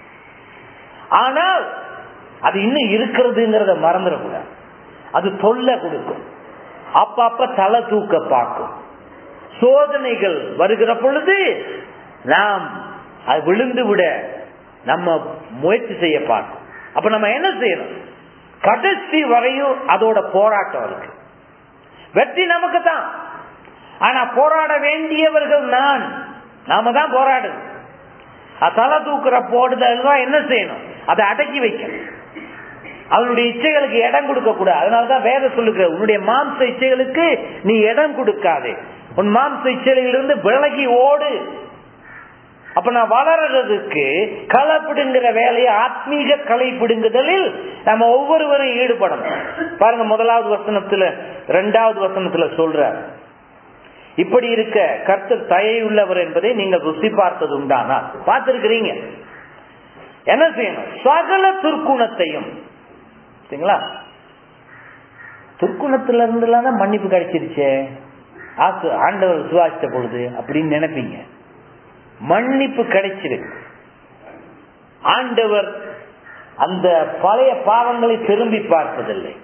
ஆனால் அது இன்னும் இருக்கிறதுங்கிறத மறந்துடக்கூடாது அது தொல்லை கொடுக்கும் அப்ப அப்ப தலை தூக்க பார்க்கும் சோதனைகள் வருகிற பொழுது நாம் அது விழுந்து விட நம்ம முயற்சி செய்ய பார்க்கும் அப்ப நம்ம என்ன செய்யணும் கடைசி வரையும் அதோட போராட்டம் இருக்கு வெற்றி நமக்கு தான் ஆனா போராட வேண்டியவர்கள் நான் நாம தான் போராடணும் தலை தூக்குற போடுதல் தான் என்ன செய்யணும் அதை அடக்கி வைக்கணும் அவனுடைய இச்சைகளுக்கு இடம் கொடுக்க கூடாது அதனாலதான் வேத சொல்லுகிற உன்னுடைய மாம்ச இச்சைகளுக்கு நீ இடம் கொடுக்காதே உன் மாம்ச இச்சைகளிலிருந்து விலகி ஓடு அப்ப நான் வளர்றதுக்கு களை பிடுங்குற வேலையை ஆத்மீக களை பிடுங்குதலில் நம்ம ஒவ்வொருவரும் ஈடுபடணும் பாருங்க முதலாவது வசனத்துல ரெண்டாவது வசனத்துல சொல்ற இப்படி இருக்க கர்த்தர் தயையுள்ளவர் என்பதை நீங்கள் ருசி பார்த்தது உண்டானா பார்த்திருக்கிறீங்க என்ன செய்யணும் சகல துர்க்குணத்தையும் சரிங்களா துர்க்குணத்துல இருந்துலாம் தான் மன்னிப்பு கிடைச்சிருச்சே ஆசு ஆண்டவர் சுவாசித்த பொழுது அப்படின்னு நினைப்பீங்க மன்னிப்பு கிடைச்சிருக்கு ஆண்டவர் அந்த பழைய பாவங்களை திரும்பி பார்ப்பதில்லை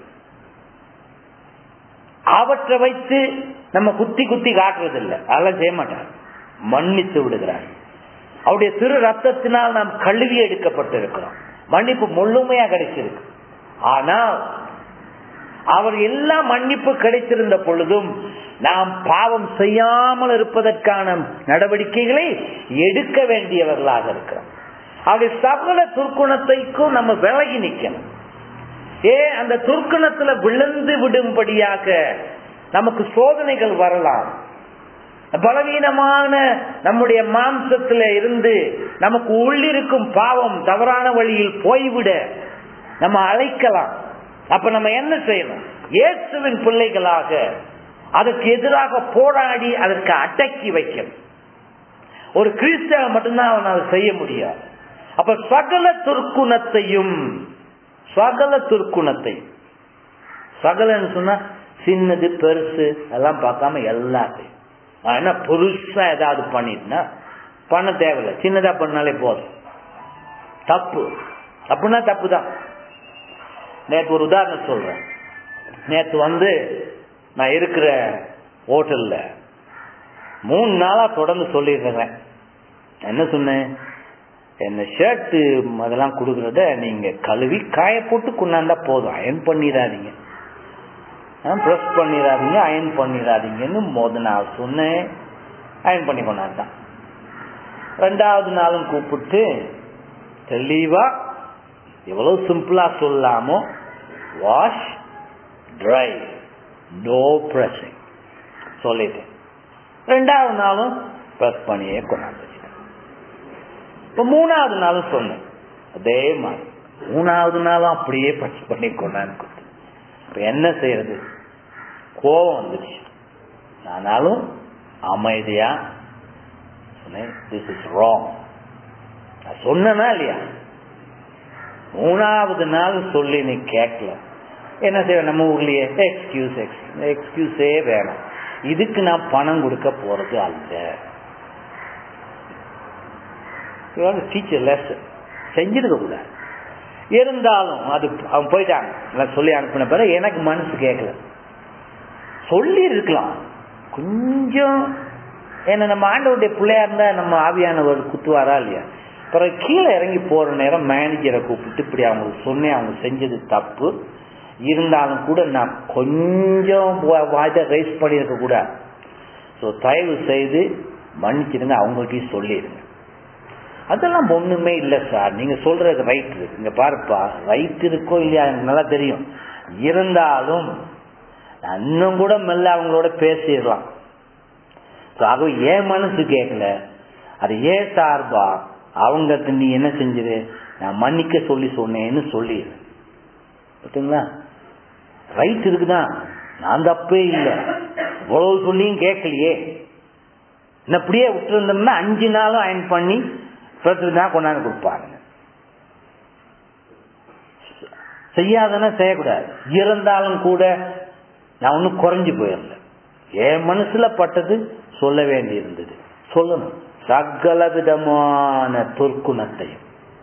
அவற்றை வைத்து நம்ம குத்தி குத்தி காட்டுறதில்லை அதெல்லாம் செய்ய மாட்டார் மன்னித்து விடுகிறார் அவருடைய திரு ரத்தத்தினால் நாம் கழுவி எடுக்கப்பட்டிருக்கிறோம் மன்னிப்பு முழுமையா கிடைச்சிருக்கு ஆனால் அவர் எல்லாம் மன்னிப்பு கிடைத்திருந்த பொழுதும் நாம் பாவம் செய்யாமல் இருப்பதற்கான நடவடிக்கைகளை எடுக்க வேண்டியவர்களாக இருக்கிறோம் ஆக சகல துர்க்குணத்தைக்கும் நம்ம விலகி நிக்கணும் ஏ அந்த துர்க்குணத்துல விழுந்து விடும்படியாக நமக்கு சோதனைகள் வரலாம் பலவீனமான நம்முடைய மாம்சத்துல இருந்து நமக்கு உள்ளிருக்கும் பாவம் தவறான வழியில் போய்விட நம்ம அழைக்கலாம் அப்ப நம்ம என்ன செய்யணும் இயேசுவின் பிள்ளைகளாக அதற்கு எதிராக போராடி அதற்கு அடக்கி வைக்கணும் ஒரு கிறிஸ்தவ மட்டும்தான் அவன் அதை செய்ய முடியாது அப்ப சகல துர்க்குணத்தையும் சகல துர்க்குணத்தை சகலன்னு சொன்னா சின்னது பெருசு அதெல்லாம் பார்க்காம எல்லாத்தையும் என்ன புதுசா ஏதாவது பண்ணிட்டுனா பண்ண தேவையில்லை சின்னதா பண்ணாலே போதும் தப்பு அப்படின்னா தப்பு தான் நேற்று ஒரு உதாரணம் சொல்றேன் நேற்று வந்து நான் இருக்கிற ஹோட்டல்ல மூணு நாளா தொடர்ந்து சொல்லிடுறேன் என்ன சொன்னேன் என்ன ஷர்ட்டு அதெல்லாம் கொடுக்கறத நீங்க கழுவி காய போட்டு கொண்டாந்தா போதும் அயன் பண்ணிடாதீங்க ப்ரெஸ் பண்ணிடாதீங்க அயன் பண்ணிடாதீங்கன்னு மொதல் நாள் சொன்னேன் அயன் பண்ணி கொண்டாந்தான் ரெண்டாவது நாளும் கூப்பிட்டு தெளிவா எவ்வளவு சிம்பிளா சொல்லாமோ வாஷ் ட்ரை நோ ப்ரெஸ்ஸிங் சொல்லிட்டேன் ரெண்டாவது நாளும் ப்ரெஸ் பண்ணியே கொண்டாந்து இப்ப மூணாவது நாளும் சொன்னேன் அதே மாதிரி மூணாவது நாளும் அப்படியே ப்ரெஸ் பண்ணி கொண்டாந்து இப்ப என்ன செய்யறது கோபம் வந்துச்சு ஆனாலும் அமைதியா சொன்னேன் திஸ் இஸ் ராங் நான் சொன்னா இல்லையா மூணாவது நாள் சொல்லி நீ கேட்கல என்ன செய்ய நம்ம ஊர்லயே எக்ஸ்கியூஸ் எக்ஸ்கியூஸே வேணாம் இதுக்கு நான் பணம் கொடுக்க போறது அல்ல டீச்சர் லெசன் செஞ்சிருக்க கூடாது இருந்தாலும் அது அவன் போயிட்டாங்க நான் சொல்லி அனுப்பின பிறகு எனக்கு மனசு கேட்கல சொல்லி இருக்கலாம் கொஞ்சம் ஏன்னா நம்ம ஆண்டவருடைய பிள்ளையா இருந்தா நம்ம ஆவியானவர் குத்துவாரா இல்லையா பிறகு கீழே இறங்கி போற நேரம் மேனேஜரை கூப்பிட்டு இப்படி அவங்களுக்கு சொன்னேன் அவங்க செஞ்சது தப்பு இருந்தாலும் கூட நான் கொஞ்சம் வாய்தை ரைஸ் பண்ணியிருக்க கூடாது ஸோ தயவு செய்து மன்னிச்சிருங்க அவங்கள்ட்டையும் சொல்லிடுங்க அதெல்லாம் ஒண்ணுமே இல்லை சார் நீங்க சொல்றது ரைட் இருக்கு இங்க பாருப்பா ரைட் இருக்கோ இல்லையா எனக்கு நல்லா தெரியும் இருந்தாலும் இன்னும் கூட மெல்ல அவங்களோட பேசிடலாம் அது ஏன் மனசு கேட்கல அது ஏன் சார்பா அவங்க நீ என்ன செஞ்சிரு நான் மன்னிக்க சொல்லி சொன்னேன்னு சொல்லிடு பார்த்தீங்களா ரைட் இருக்குதான் நான் தப்பே இல்லை இவ்வளவு சொல்லியும் கேட்கலையே அப்படியே விட்டுருந்தோம்னா அஞ்சு நாளும் அயன் பண்ணி தான் கொண்டாந்து கொடுப்பாங்க செய்யாதனா செய்யக்கூடாது இருந்தாலும் கூட நான் ஒன்னும் குறைஞ்சு போயிடல என் மனசுல பட்டது சொல்ல வேண்டி இருந்தது சொல்லணும் சகல விதமான துர்க்குணத்தையும்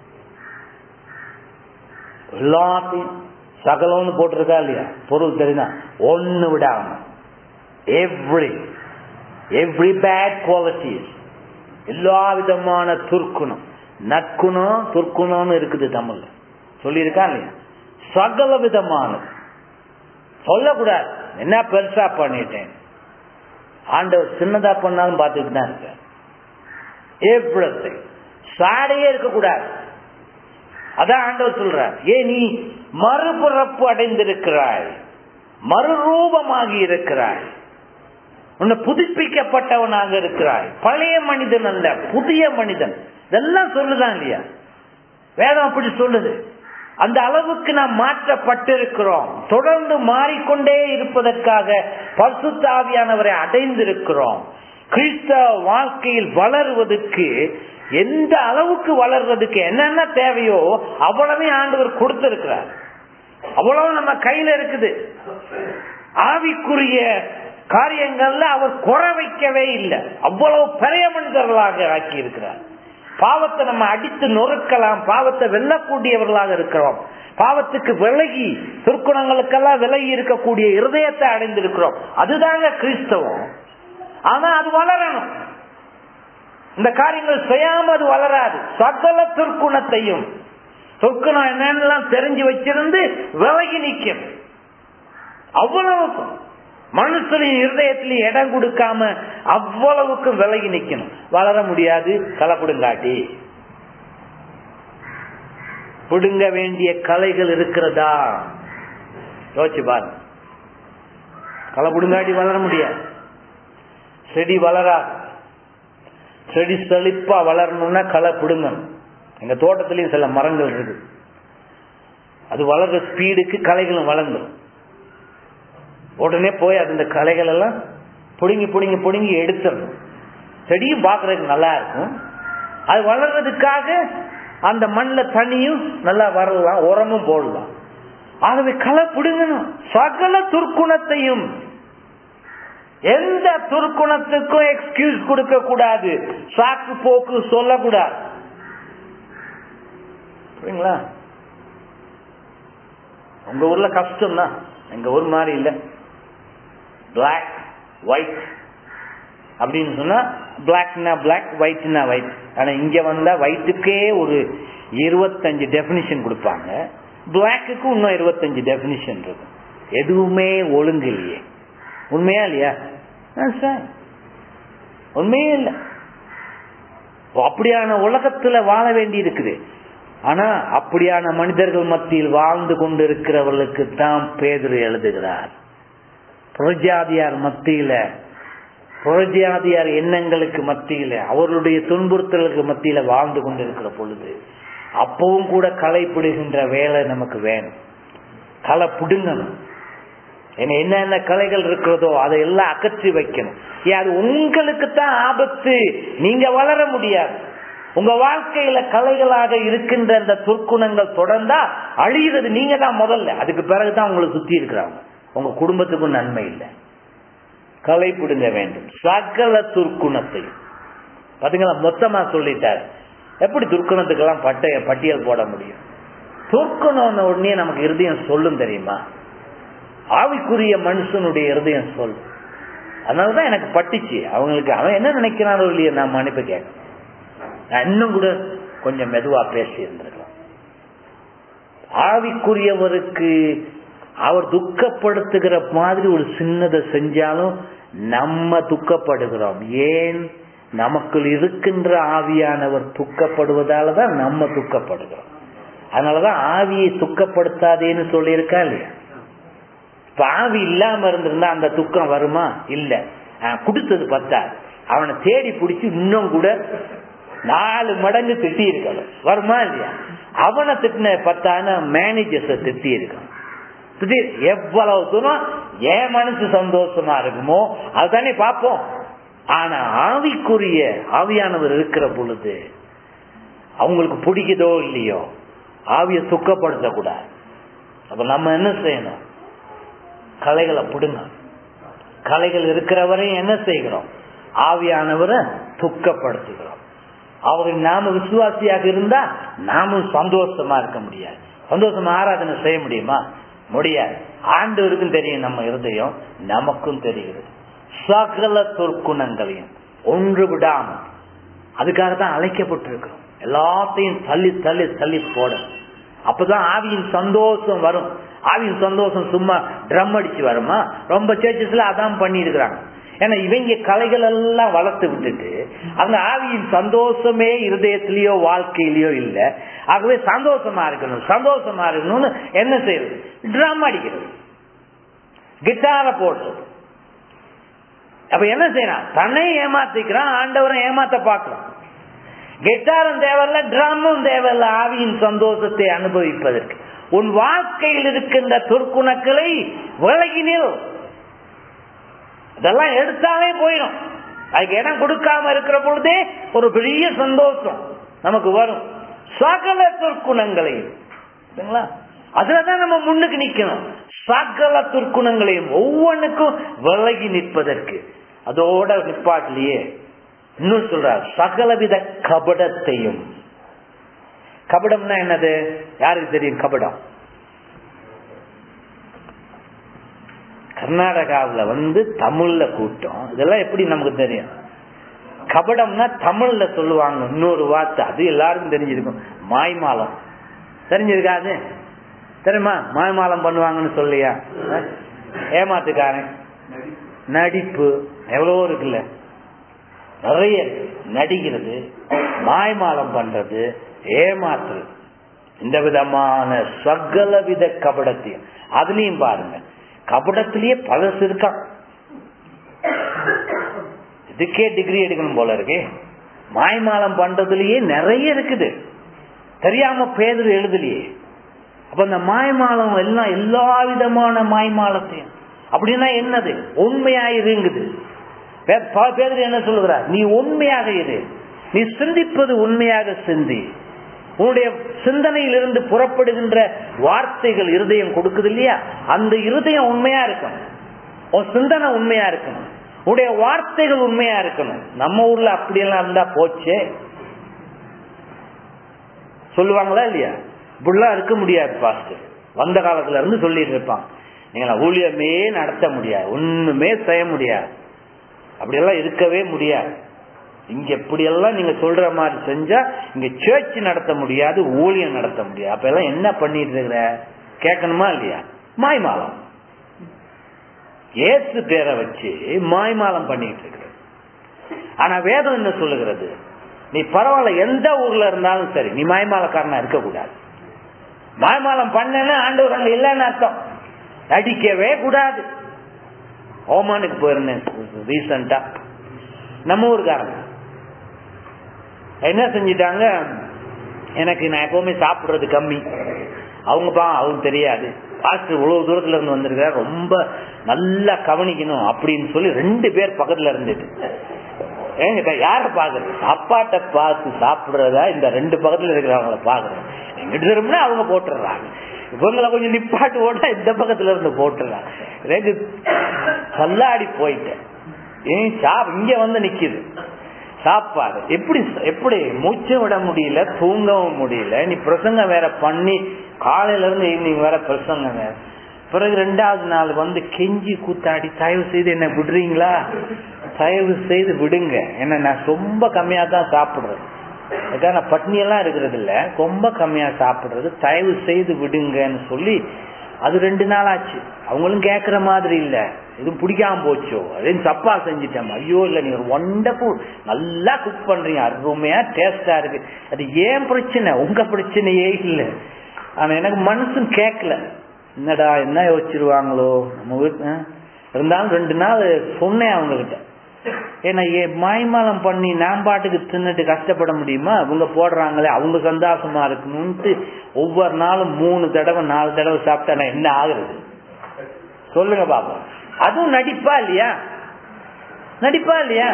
எல்லாத்தையும் சகலம்னு போட்டிருக்கா இல்லையா பொருள் தெரியுதா ஒன்னு விடாம எவ்ரி எவ்ரி பேட் குவாலிட்டிஸ் எல்லா விதமான துர்க்குணம் நற்குணம் துர்க்குணம்னு இருக்குது தமிழ்ல சொல்லியிருக்கா இல்லையா சகல விதமானது சொல்லக்கூடாது என்ன பெருசா பண்ணிட்டேன் ஆண்டவர் சின்னதா பண்ணாலும் பார்த்துட்டு தான் இருக்க எவ்வளத்தை சாடையே இருக்கக்கூடாது அதான் ஆண்டவர் சொல்றார் ஏ நீ மறுபிறப்பு அடைந்திருக்கிறாய் மறுரூபமாகி இருக்கிறாய் உன்னை புதுப்பிக்கப்பட்டவனாக இருக்கிறாய் பழைய மனிதன் அல்ல புதிய மனிதன் இதெல்லாம் சொல்லுதான் இல்லையா வேதம் அப்படி சொல்லுது அந்த அளவுக்கு நாம் மாற்றப்பட்டிருக்கிறோம் தொடர்ந்து மாறிக்கொண்டே இருப்பதற்காக பசுத்தாவியானவரை அடைந்திருக்கிறோம் கிறிஸ்தவ வாழ்க்கையில் வளருவதற்கு எந்த அளவுக்கு வளர்றதுக்கு என்னென்ன தேவையோ அவ்வளவே ஆண்டவர் கொடுத்திருக்கிறார் அவ்வளவு நம்ம கையில இருக்குது ஆவிக்குரிய காரியங்கள்ல அவர் குறை வைக்கவே இல்லை அவ்வளவு பெரிய மனிதர்களாக ஆக்கி இருக்கிறார் பாவத்தை நம்ம அடித்து நொறுக்கலாம் பாவத்தை வெல்லக்கூடியவர்களாக இருக்கிறோம் பாவத்துக்கு விலகி துர்க்குணங்களுக்கெல்லாம் விலகி இருக்கக்கூடிய இருதயத்தை அடைந்திருக்கிறோம் அதுதாங்க கிறிஸ்தவம் ஆனா அது வளரணும் இந்த காரியங்கள் செய்யாம அது வளராது சகல துர்க்குணத்தையும் துர்க்குணம் என்னன்னு தெரிஞ்சு வச்சிருந்து விலகி நிற்கும் அவ்வளவுக்கும் மனுஷனின் இருதயத்திலையும் இடம் கொடுக்காம அவ்வளவுக்கும் விலகி நிக்கணும் வளர முடியாது கலப்பிடுங்காட்டி பிடுங்க வேண்டிய கலைகள் இருக்கிறதா யோசிச்சு பாருங்க களை பிடுங்காட்டி வளர முடியாது செடி வளராது செடி செழிப்பா வளரணும்னா களை பிடுங்கணும் எங்க தோட்டத்திலயும் சில மரங்கள் இருக்கு அது வளர்ற ஸ்பீடுக்கு களைகளும் வளர்ந்துடும் உடனே போய் அது இந்த களைகள் எல்லாம் புடுங்கி புடுங்கி புடுங்கி எடுத்துடணும் செடியும் பார்க்கறதுக்கு நல்லா இருக்கும் அது வளர்றதுக்காக அந்த மண்ணில் தண்ணியும் நல்லா வரலாம் உரமும் போடலாம் ஆகவே களை பிடுங்கணும் சகல துர்க்குணத்தையும் எந்த துர்க்குணத்துக்கும் எக்ஸ்கியூஸ் கொடுக்க கூடாது சாக்கு போக்கு சொல்லக்கூடாது புரியுங்களா உங்க ஊர்ல கஷ்டம் தான் எங்க ஊர் மாதிரி இல்ல பிளாக் ஒயிட் அப்படின்னு சொன்னா பிளாக்னா பிளாக் ஒயிட்னா ஒயிட் ஆனா இங்க வந்தா ஒயிட்டுக்கே ஒரு இருபத்தஞ்சு டெபினிஷன் கொடுப்பாங்க பிளாக்குக்கு இன்னும் இருபத்தஞ்சு டெபினிஷன் இருக்கும் எதுவுமே ஒழுங்கு இல்லையே உண்மையா இல்லையா சார் உண்மையே இல்லை அப்படியான உலகத்துல வாழ வேண்டி இருக்குது ஆனா அப்படியான மனிதர்கள் மத்தியில் வாழ்ந்து கொண்டிருக்கிறவர்களுக்கு தான் பேதர் எழுதுகிறார் புரஜாதியார் மத்தியில புரஜாதியார் எண்ணங்களுக்கு மத்தியில அவர்களுடைய துன்புறுத்தலுக்கு மத்தியில வாழ்ந்து கொண்டிருக்கிற பொழுது அப்பவும் கூட களை பிடுகின்ற வேலை நமக்கு வேணும் களை பிடுங்கணும் ஏன்னா என்னென்ன கலைகள் இருக்கிறதோ அதை எல்லாம் அகற்றி வைக்கணும் ஏன் அது உங்களுக்கு தான் ஆபத்து நீங்க வளர முடியாது உங்க வாழ்க்கையில கலைகளாக இருக்கின்ற அந்த துர்க்குணங்கள் தொடர்ந்தா அழிகிறது நீங்க தான் முதல்ல அதுக்கு பிறகுதான் உங்களை சுத்தி இருக்கிறாங்க உங்க குடும்பத்துக்கும் நன்மை இல்லை களை பிடுங்க வேண்டும் சகல துர்க்குணத்தை பாத்தீங்களா மொத்தமா சொல்லிட்டாரு எப்படி துர்க்குணத்துக்கெல்லாம் பட்டைய பட்டியல் போட முடியும் துர்க்குணம் உடனே நமக்கு இருதயம் சொல்லும் தெரியுமா ஆவிக்குரிய மனுஷனுடைய இருதயம் சொல் அதனாலதான் எனக்கு பட்டுச்சு அவங்களுக்கு அவன் என்ன நினைக்கிறானோ இல்லையா நான் மன்னிப்பு கேட்க நான் இன்னும் கூட கொஞ்சம் மெதுவா பேசி இருந்திருக்கலாம் ஆவிக்குரியவருக்கு அவர் துக்கப்படுத்துகிற மாதிரி ஒரு சின்னதை செஞ்சாலும் நம்ம துக்கப்படுகிறோம் ஏன் நமக்குள் இருக்கின்ற ஆவியானவர் துக்கப்படுவதால தான் நம்ம துக்கப்படுகிறோம் அதனாலதான் ஆவியை துக்கப்படுத்தாதேன்னு சொல்லியிருக்கா இல்லையா இப்ப ஆவி இல்லாம இருந்திருந்தா அந்த துக்கம் வருமா இல்ல கொடுத்தது பத்தாது அவனை தேடி பிடிச்சி இன்னும் கூட நாலு மடங்கு திட்டி இருக்கணும் வருமா இல்லையா அவனை திட்டின பத்தான மேனேஜர்ஸ திட்டி இருக்கணும் எவ்வளவு தூரம் என் மனசு சந்தோஷமா இருக்குமோ அதுதானே பார்ப்போம் ஆனா ஆவிக்குரிய ஆவியானவர் இருக்கிற பொழுது அவங்களுக்கு பிடிக்குதோ இல்லையோ ஆவிய சுக்கப்படுத்த கூடாது அப்ப நம்ம என்ன செய்யணும் கலைகளை பிடுங்க கலைகள் இருக்கிறவரையும் என்ன செய்கிறோம் ஆவியானவரை துக்கப்படுத்துகிறோம் அவர் நாம விசுவாசியாக இருந்தா நாமும் சந்தோஷமா இருக்க முடியாது சந்தோஷமா ஆராதனை செய்ய முடியுமா முடியாது ஆண்டவருக்கும் தெரியும் நம்ம இருதயம் நமக்கும் தெரிகிறது சகல துர்க்குணங்களையும் ஒன்று விடாம அதுக்காக தான் அழைக்கப்பட்டிருக்கிறோம் எல்லாத்தையும் தள்ளி தள்ளி தள்ளி போடணும் அப்பதான் ஆவியின் சந்தோஷம் வரும் ஆவியின் சந்தோஷம் சும்மா ட்ரம் அடிச்சு வருமா ரொம்ப சேர்ச்சஸ்ல அதான் பண்ணி இருக்கிறாங்க ஏன்னா இவங்க கலைகள் எல்லாம் வளர்த்து விட்டுட்டு அந்த ஆவியின் சந்தோஷமே இருதயத்திலேயோ வாழ்க்கையிலயோ இல்ல ஆகவே சந்தோஷமா இருக்கணும் சந்தோஷமா இருக்கணும்னு என்ன செய்யறது ட்ரம் அடிக்கிறது கிட்டார போடுறது அப்ப என்ன செய்யறான் தன்னை ஏமாத்திக்கிறான் ஆண்டவரை ஏமாத்த பார்க்கலாம் கெட்டாரும் தேவையில்ல ட்ரம்மும் தேவையில்ல ஆவியின் சந்தோஷத்தை அனுபவிப்பதற்கு உன் வாழ்க்கையில் இருக்கின்ற துர்க்குணக்களை விலகினில் இதெல்லாம் எடுத்தாலே போயிடும் அதுக்கு இடம் கொடுக்காம இருக்கிற பொழுதே ஒரு பெரிய சந்தோஷம் நமக்கு வரும் சகல துர்க்குணங்களையும் அதுலதான் நம்ம முன்னுக்கு நிக்கணும் சகல துர்க்குணங்களையும் ஒவ்வொன்றுக்கும் விலகி நிற்பதற்கு அதோட நிப்பாட்டிலேயே இன்னும் சொல்றார் சகலவித கபடத்தையும் கபடம்னா என்னது யாருக்கு தெரியும் கபடம் கர்நாடகாவில் வந்து தமிழ்ல கூட்டம் இதெல்லாம் எப்படி நமக்கு தெரியும் கபடம்னா தமிழ்ல சொல்லுவாங்க இன்னொரு வார்த்தை அது எல்லாருக்கும் தெரிஞ்சிருக்கும் மாய்மாலம் தெரிஞ்சிருக்காது தெரியுமா மாய்மாலம் பண்ணுவாங்கன்னு சொல்லியா ஏமாத்துக்காரன் நடிப்பு எவ்வளவோ இருக்குல்ல நிறைய நடிக்கிறது மாய்மாலம் பண்றது ஏமாத்துறது இந்த விதமான சகல வித கபடத்தையும் அதுலயும் பாருங்க கபடத்திலேயே பழசு இருக்கான் இதுக்கே டிகிரி எடுக்கணும் போல இருக்கே மாய்மாலம் பண்றதுலயே நிறைய இருக்குது தெரியாம பேதர் எழுதலையே அப்ப இந்த மாய்மாலம் எல்லாம் எல்லா விதமான மாய்மாலத்தையும் அப்படின்னா என்னது உண்மையாயிருங்குது பேதர் என்ன சொல்லுகிறார் நீ உண்மையாக இரு நீ சிந்திப்பது உண்மையாக சிந்தி உன்னுடைய சிந்தனையிலிருந்து புறப்படுகின்ற வார்த்தைகள் இருதயம் கொடுக்குது இல்லையா அந்த இருதயம் உண்மையா இருக்கணும் உன் சிந்தனை உண்மையா இருக்கணும் உன்னுடைய வார்த்தைகள் உண்மையா இருக்கணும் நம்ம ஊர்ல அப்படியெல்லாம் இருந்தா போச்சே சொல்லுவாங்களா இல்லையா இப்படிலாம் இருக்க முடியாது பாஸ்டர் வந்த காலத்துல இருந்து சொல்லிட்டு இருப்பான் நீங்களா ஊழியமே நடத்த முடியாது ஒண்ணுமே செய்ய முடியாது அப்படியெல்லாம் இருக்கவே முடியாது இங்க எப்படியெல்லாம் நீங்க சொல்ற மாதிரி செஞ்சா இங்க சேர்ச்சி நடத்த முடியாது ஊழியம் நடத்த முடியாது அப்ப எல்லாம் என்ன பண்ணிட்டு இருக்கிற கேட்கணுமா இல்லையா மாய்மாலம் ஏசு பேரை வச்சு மாய்மாலம் பண்ணிட்டு இருக்கிற ஆனா வேதம் என்ன சொல்லுகிறது நீ பரவாயில்ல எந்த ஊர்ல இருந்தாலும் சரி நீ மாய்மாலக்காரனா இருக்கக்கூடாது மாய்மாலம் பண்ணனா ஆண்டவர் அங்க இல்லைன்னு அர்த்தம் நடிக்கவே கூடாது ஓமானுக்கு போயிருந்தேன் ரீசண்டா நம்ம ஊருக்காரங்க என்ன செஞ்சிட்டாங்க எனக்கு நான் எப்பவுமே சாப்பிடுறது கம்மி அவங்க பா அவங்க தெரியாது பாஸ்டர் இவ்வளவு தூரத்துல இருந்து வந்திருக்காரு ரொம்ப நல்லா கவனிக்கணும் அப்படின்னு சொல்லி ரெண்டு பேர் பக்கத்துல இருந்துட்டு ஏங்க யார பாக்குறது சாப்பாட்டை பார்த்து சாப்பிடுறதா இந்த ரெண்டு பக்கத்துல இருக்கிறவங்கள பாக்குறேன் எங்கிட்ட திரும்பினா அவங்க போட்டுடுறாங்க இவங்களை கொஞ்சம் நிப்பாட்டு ஓட்டா இந்த பக்கத்துல இருந்து போட்டுறாங்க எனக்கு கல்லாடி போயிட்டேன் ஏன் சாப் இங்க வந்து நிக்குது சாப்பாடு எப்படி எப்படி மூச்சு விட முடியல தூங்கவும் முடியல நீ பிரசங்கம் வேற பண்ணி காலையில இருந்து ஈவினிங் வேற பிரசங்கம் வேற பிறகு ரெண்டாவது நாள் வந்து கெஞ்சி கூத்தாடி தயவு செய்து என்ன விடுறீங்களா தயவு செய்து விடுங்க என்ன நான் ரொம்ப கம்மியா தான் சாப்பிடுறேன் அதுக்காக நான் பட்னியெல்லாம் இருக்கிறது இல்ல ரொம்ப கம்மியா சாப்பிடுறது தயவு செய்து விடுங்கன்னு சொல்லி அது ரெண்டு நாள் ஆச்சு அவங்களும் கேட்கற மாதிரி இல்ல எதுவும் பிடிக்காம போச்சோ அதையும் தப்பா செஞ்சுட்டேன் ஐயோ இல்ல நீங்க ஒண்டர்ஃபுல் நல்லா குக் பண்றீங்க அருமையா டேஸ்டா இருக்கு அது ஏன் பிரச்சனை உங்க பிரச்சனையே இல்ல ஆனா எனக்கு மனசும் கேட்கல என்னடா என்ன யோசிச்சிருவாங்களோ நம்ம வீட்டு இருந்தாலும் ரெண்டு நாள் சொன்னேன் அவங்க கிட்ட ஏன்னா மாய்மாலம் பண்ணி நான் பாட்டுக்கு தின்னுட்டு கஷ்டப்பட முடியுமா அவங்க போடுறாங்களே அவங்க சந்தோஷமா இருக்கணும்ட்டு ஒவ்வொரு நாளும் மூணு தடவை நாலு தடவை சாப்பிட்டா என்ன ஆகுறது சொல்லுங்க பாப்பா அதுவும் நடிப்பா இல்லையா நடிப்பா இல்லையா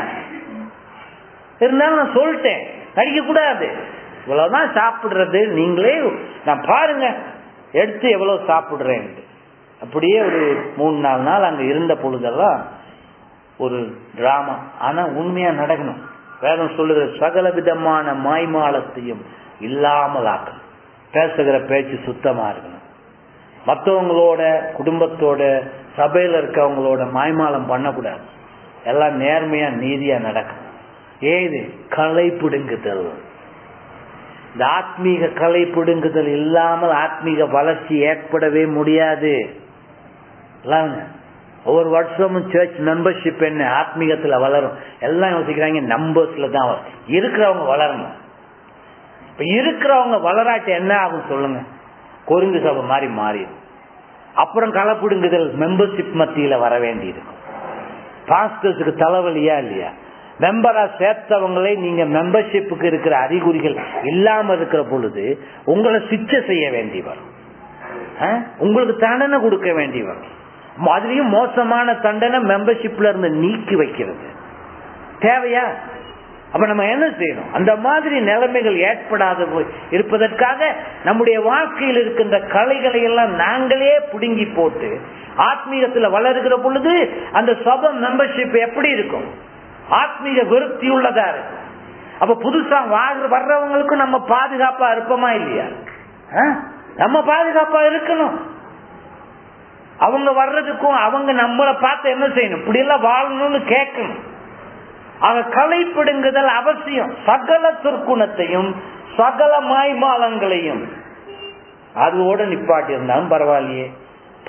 இருந்தாலும் நான் சொல்லிட்டேன் நடிக்க கூடாது இவ்வளவுதான் சாப்பிடுறது நீங்களே நான் பாருங்க எடுத்து எவ்வளவு சாப்பிடுறேன் அப்படியே ஒரு மூணு நாலு நாள் அங்க இருந்த பொழுதெல்லாம் ஒரு டிராமா ஆனா உண்மையா நடக்கணும் வேதம் சொல்லுகிற சகல விதமான மாய்மாலத்தையும் இல்லாமல் ஆக்கணும் பேசுகிற பேச்சு சுத்தமா இருக்கணும் மற்றவங்களோட குடும்பத்தோட சபையில இருக்கவங்களோட மாய்மாலம் பண்ணக்கூடாது எல்லாம் நேர்மையா நீதியா நடக்கும் ஏது களை பிடுங்குதல் இந்த ஆத்மீக களை பிடுங்குதல் இல்லாமல் ஆத்மீக வளர்ச்சி ஏற்படவே முடியாது ஒவ்வொரு வருஷமும் சர்ச் மெம்பர்ஷிப் என்ன ஆத்மீகத்துல வளரும் எல்லாம் யோசிக்கிறாங்க நம்பர்ஸ்ல தான் வரும் இருக்கிறவங்க வளரணும் இப்ப இருக்கிறவங்க வளராட்ட என்ன ஆகும் சொல்லுங்க கொருங்கு சபை மாதிரி மாறிடும் அப்புறம் களப்பிடுங்குதல் மெம்பர்ஷிப் மத்தியில வர வேண்டி இருக்கும் பாஸ்டர்ஸுக்கு தலைவலியா இல்லையா மெம்பரா சேர்த்தவங்களே நீங்க மெம்பர்ஷிப்புக்கு இருக்கிற அறிகுறிகள் இல்லாம இருக்கிற பொழுது உங்களை சிச்சை செய்ய வேண்டி வரும் உங்களுக்கு தண்டனை கொடுக்க வேண்டி வரும் அதுலயும் மோசமான தண்டனை மெம்பர்ஷிப்ல இருந்து நீக்கி வைக்கிறது தேவையா அப்ப நம்ம என்ன செய்யணும் அந்த மாதிரி நிலைமைகள் ஏற்படாத இருப்பதற்காக நம்முடைய வாழ்க்கையில் இருக்கின்ற கலைகளை எல்லாம் நாங்களே புடுங்கி போட்டு ஆத்மீகத்துல வளர்கிற பொழுது அந்த சபை மெம்பர்ஷிப் எப்படி இருக்கும் ஆத்மீக விருத்தி உள்ளதா இருக்கும் அப்ப புதுசா வாழ் வர்றவங்களுக்கும் நம்ம பாதுகாப்பா இருப்போமா இல்லையா நம்ம பாதுகாப்பா இருக்கணும் அவங்க வர்றதுக்கும் அவங்க நம்மளை பார்த்து என்ன செய்யணும் இப்படி எல்லாம் வாழணும்னு கேட்கணும் அவ கலைப்பிடுங்குதல் அவசியம் சகல துர்க்குணத்தையும் சகல மாய்மாலங்களையும் அதோட நிப்பாட்டி இருந்தாலும் பரவாயில்லையே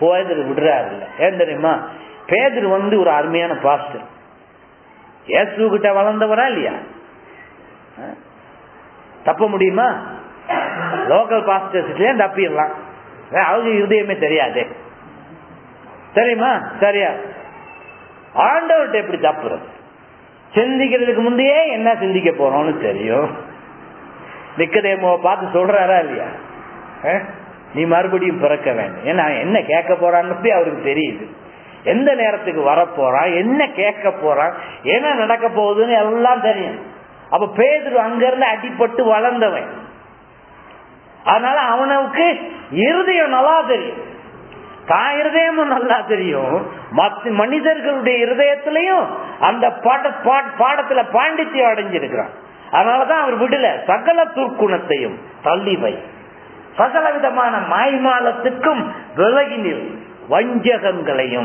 பேதர் விடுறாரு இல்ல ஏன் தெரியுமா பேதர் வந்து ஒரு அருமையான பாஸ்டர் இயேசு கிட்ட வளர்ந்தவரா இல்லையா அஹ்? தப்ப முடியுமா லோக்கல் பாஸ்டர்ஸ்லயே தப்பிடலாம் ஏன் அவங்க இருதயமே தெரியாதே தெரியுமா சரியா ஆண்டவர்கிட்ட எப்படி தப்புறது சிந்திக்கிறதுக்கு முந்தையே என்ன சிந்திக்க போறோம்னு தெரியும் நிக்கதேமோவை பார்த்து சொல்றாரா இல்லையா அஹ்? நீ மறுபடியும் பிறக்க வேண்டும் ஏன்னா என்ன கேட்க போறான்னு அவருக்கு தெரியுது எந்த நேரத்துக்கு வரப்போறான் என்ன கேட்க போறான் என்ன நடக்க போகுதுன்னு எல்லாம் தெரியும் அப்ப பேதுரு அங்கிருந்து அடிபட்டு வளர்ந்தவன் அதனால அவனுக்கு இருதயம் நல்லா தெரியும் தான் இருதயமும் நல்லா தெரியும் மற்ற மனிதர்களுடைய இருதயத்திலையும் அந்த பாட பாட்- பாடத்துல பாண்டித்யம் அடைஞ்சிருக்கிறான் அதனாலதான் அவர் விடல சகல துர்க்குணத்தையும் தள்ளி வை சகல விதமான மாய்மாலத்துக்கும் விலகினில் வஞ்சகங்களையும்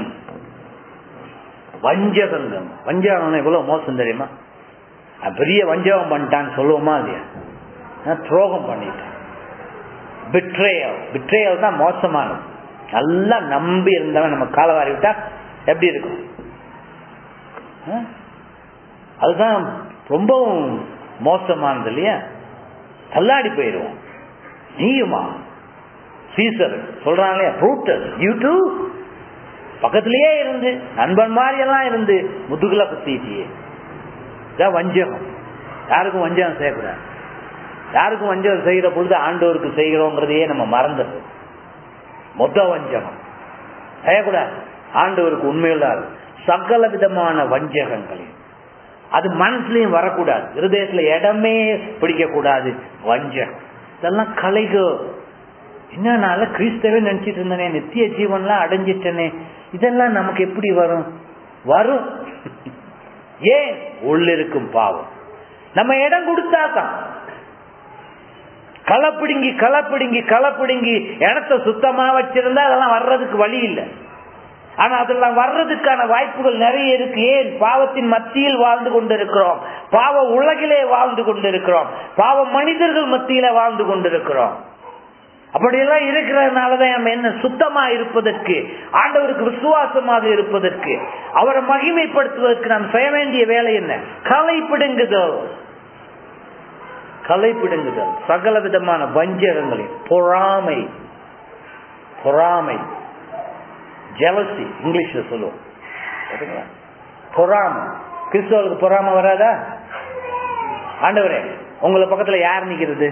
வஞ்சகங்கள் வஞ்சகம் எவ்வளவு மோசம் தெரியுமா அவன் பெரிய வஞ்சகம் பண்ணிட்டான்னு சொல்லுவோமா இல்லையா நான் துரோகம் பண்ணிட்டான் பிட்ரேயல் பிட்ரேயல் தான் மோசமானது நல்லா நம்பி இருந்தவன் நம்ம காலவாரி விட்டா எப்படி இருக்கும் ஆ? அதுதான் ரொம்பவும் மோசமானது இல்லையா தள்ளாடி போயிடுவோம் நீயுமா சீசர் சொல்றாங்க இல்லையா ப்ரூட்டர் யூ டூ பக்கத்திலேயே இருந்து நண்பன் மாதிரி எல்லாம் இருந்து முதுகுல குத்திட்டியே இதான் வஞ்சகம் யாருக்கும் வஞ்சகம் செய்யக்கூடாது யாருக்கும் வஞ்சகம் செய்கிற பொழுது ஆண்டவருக்கு செய்கிறோங்கிறதையே நம்ம மறந்துடுறோம் மொத்த வஞ்சகம் செய்யக்கூடாது ஆண்டவருக்கு உண்மையுள்ளார் சகல விதமான வஞ்சகங்களையும் அது மனசுலயும் வரக்கூடாது இருதயத்துல இடமே பிடிக்க கூடாது வஞ்சகம் இதெல்லாம் கலைகோ என்னனால கிறிஸ்தவே நினைச்சிட்டு இருந்தனே நித்திய ஜீவன்லாம் அடைஞ்சிட்டனே இதெல்லாம் நமக்கு எப்படி வரும் வரும் ஏன் உள்ளிருக்கும் பாவம் நம்ம இடம் கொடுத்தா தான் களப்பிடுங்கி களப்பிடுங்கி களப்பிடுங்கி இடத்த சுத்தமா வச்சிருந்தா அதெல்லாம் வர்றதுக்கு வழி இல்லை ஆனா அதெல்லாம் வர்றதுக்கான வாய்ப்புகள் நிறைய இருக்கு ஏன் பாவத்தின் மத்தியில் வாழ்ந்து கொண்டிருக்கிறோம் பாவ உலகிலே வாழ்ந்து கொண்டிருக்கிறோம் பாவ மனிதர்கள் மத்தியில வாழ்ந்து கொண்டிருக்கிறோம் அப்படியெல்லாம் இருக்கிறதுனாலதான் நம்ம என்ன சுத்தமா இருப்பதற்கு ஆண்டவருக்கு விசுவாசமாக இருப்பதற்கு அவரை மகிமைப்படுத்துவதற்கு நாம் செய்ய வேண்டிய வேலை என்ன கலைப்பிடுங்குதல் கலைப்பிடுங்குதல் சகல விதமான வஞ்சகங்களில் பொறாமை பொறாமை ஜெலசி இங்கிலீஷ்ல சொல்லுவோம் சரிங்களா? பொறாமை கிறிஸ்தவர்களுக்கு பொறாமை வராதா ஆண்டவரே உங்களை பக்கத்துல யார் நிக்கிறது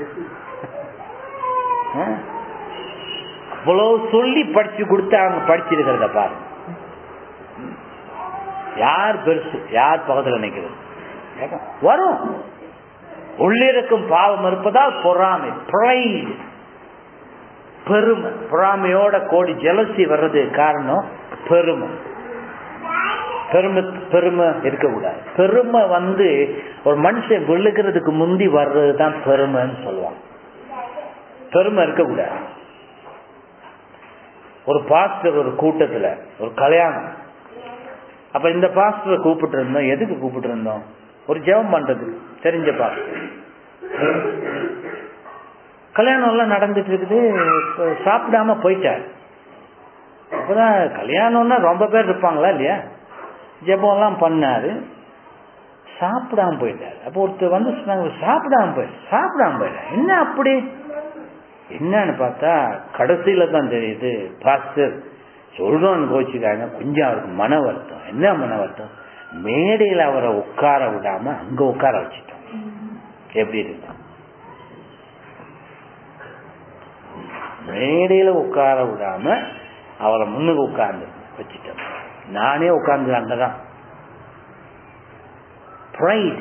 ஆ? அவ்வளவு சொல்லி படிச்சு கொடுத்து அவங்க படிச்சிருக்கிறத பாரு யார் பெருசு யார் பக்கத்துல நிக்கிறது வரும் உள்ளிருக்கும் பாவம் இருப்பதால் பொறாமை pride பெருமை பொறாமையோட கோடி ஜலசி வர்றது காரணம் பெருமை பெருமை பெருமை இருக்கக்கூடாது பெருமை வந்து ஒரு மனுஷன் விழுகிறதுக்கு முந்தி வர்றது தான் பெருமைன்னு சொல்லுவாங்க பெருமை இருக்கக்கூடாது ஒரு பாஸ்டர் ஒரு கூட்டத்துல ஒரு கல்யாணம் அப்ப இந்த பாஸ்டரை கூப்பிட்டு இருந்தோம் எதுக்கு கூப்பிட்டு இருந்தோம் ஒரு ஜெபம் பண்றதுக்கு தெரிஞ்ச பாஸ்டர் கல்யாணம் எல்லாம் நடந்துட்டு இருக்குது இப்ப சாப்பிடாம போயிட்டார் அப்பதான் கல்யாணம்னா ரொம்ப பேர் இருப்பாங்களா இல்லையா ஜெபம் எல்லாம் பண்ணாரு சாப்பிடாம போயிட்டாரு அப்போ ஒருத்தர் வந்து சொன்னாங்க சாப்பிடாம போய் சாப்பிடாம போயிட்டார் என்ன அப்படி என்னன்னு பார்த்தா கடைசியில தான் தெரியுது பாஸ்டர் சொல்றோம்னு கோச்சிக்காங்க கொஞ்சம் அவருக்கு மன வருத்தம் என்ன மன வருத்தம் மேடையில அவரை உட்கார விடாம அங்க உட்கார வச்சுட்டோம் எப்படி இருக்கு மேடையில உட்கார விடாம அவரை முன்னுக்கு உட்கார்ந்து வச்சுட்டோம் நானே உட்கார்ந்து அங்கதான் ப்ரைட்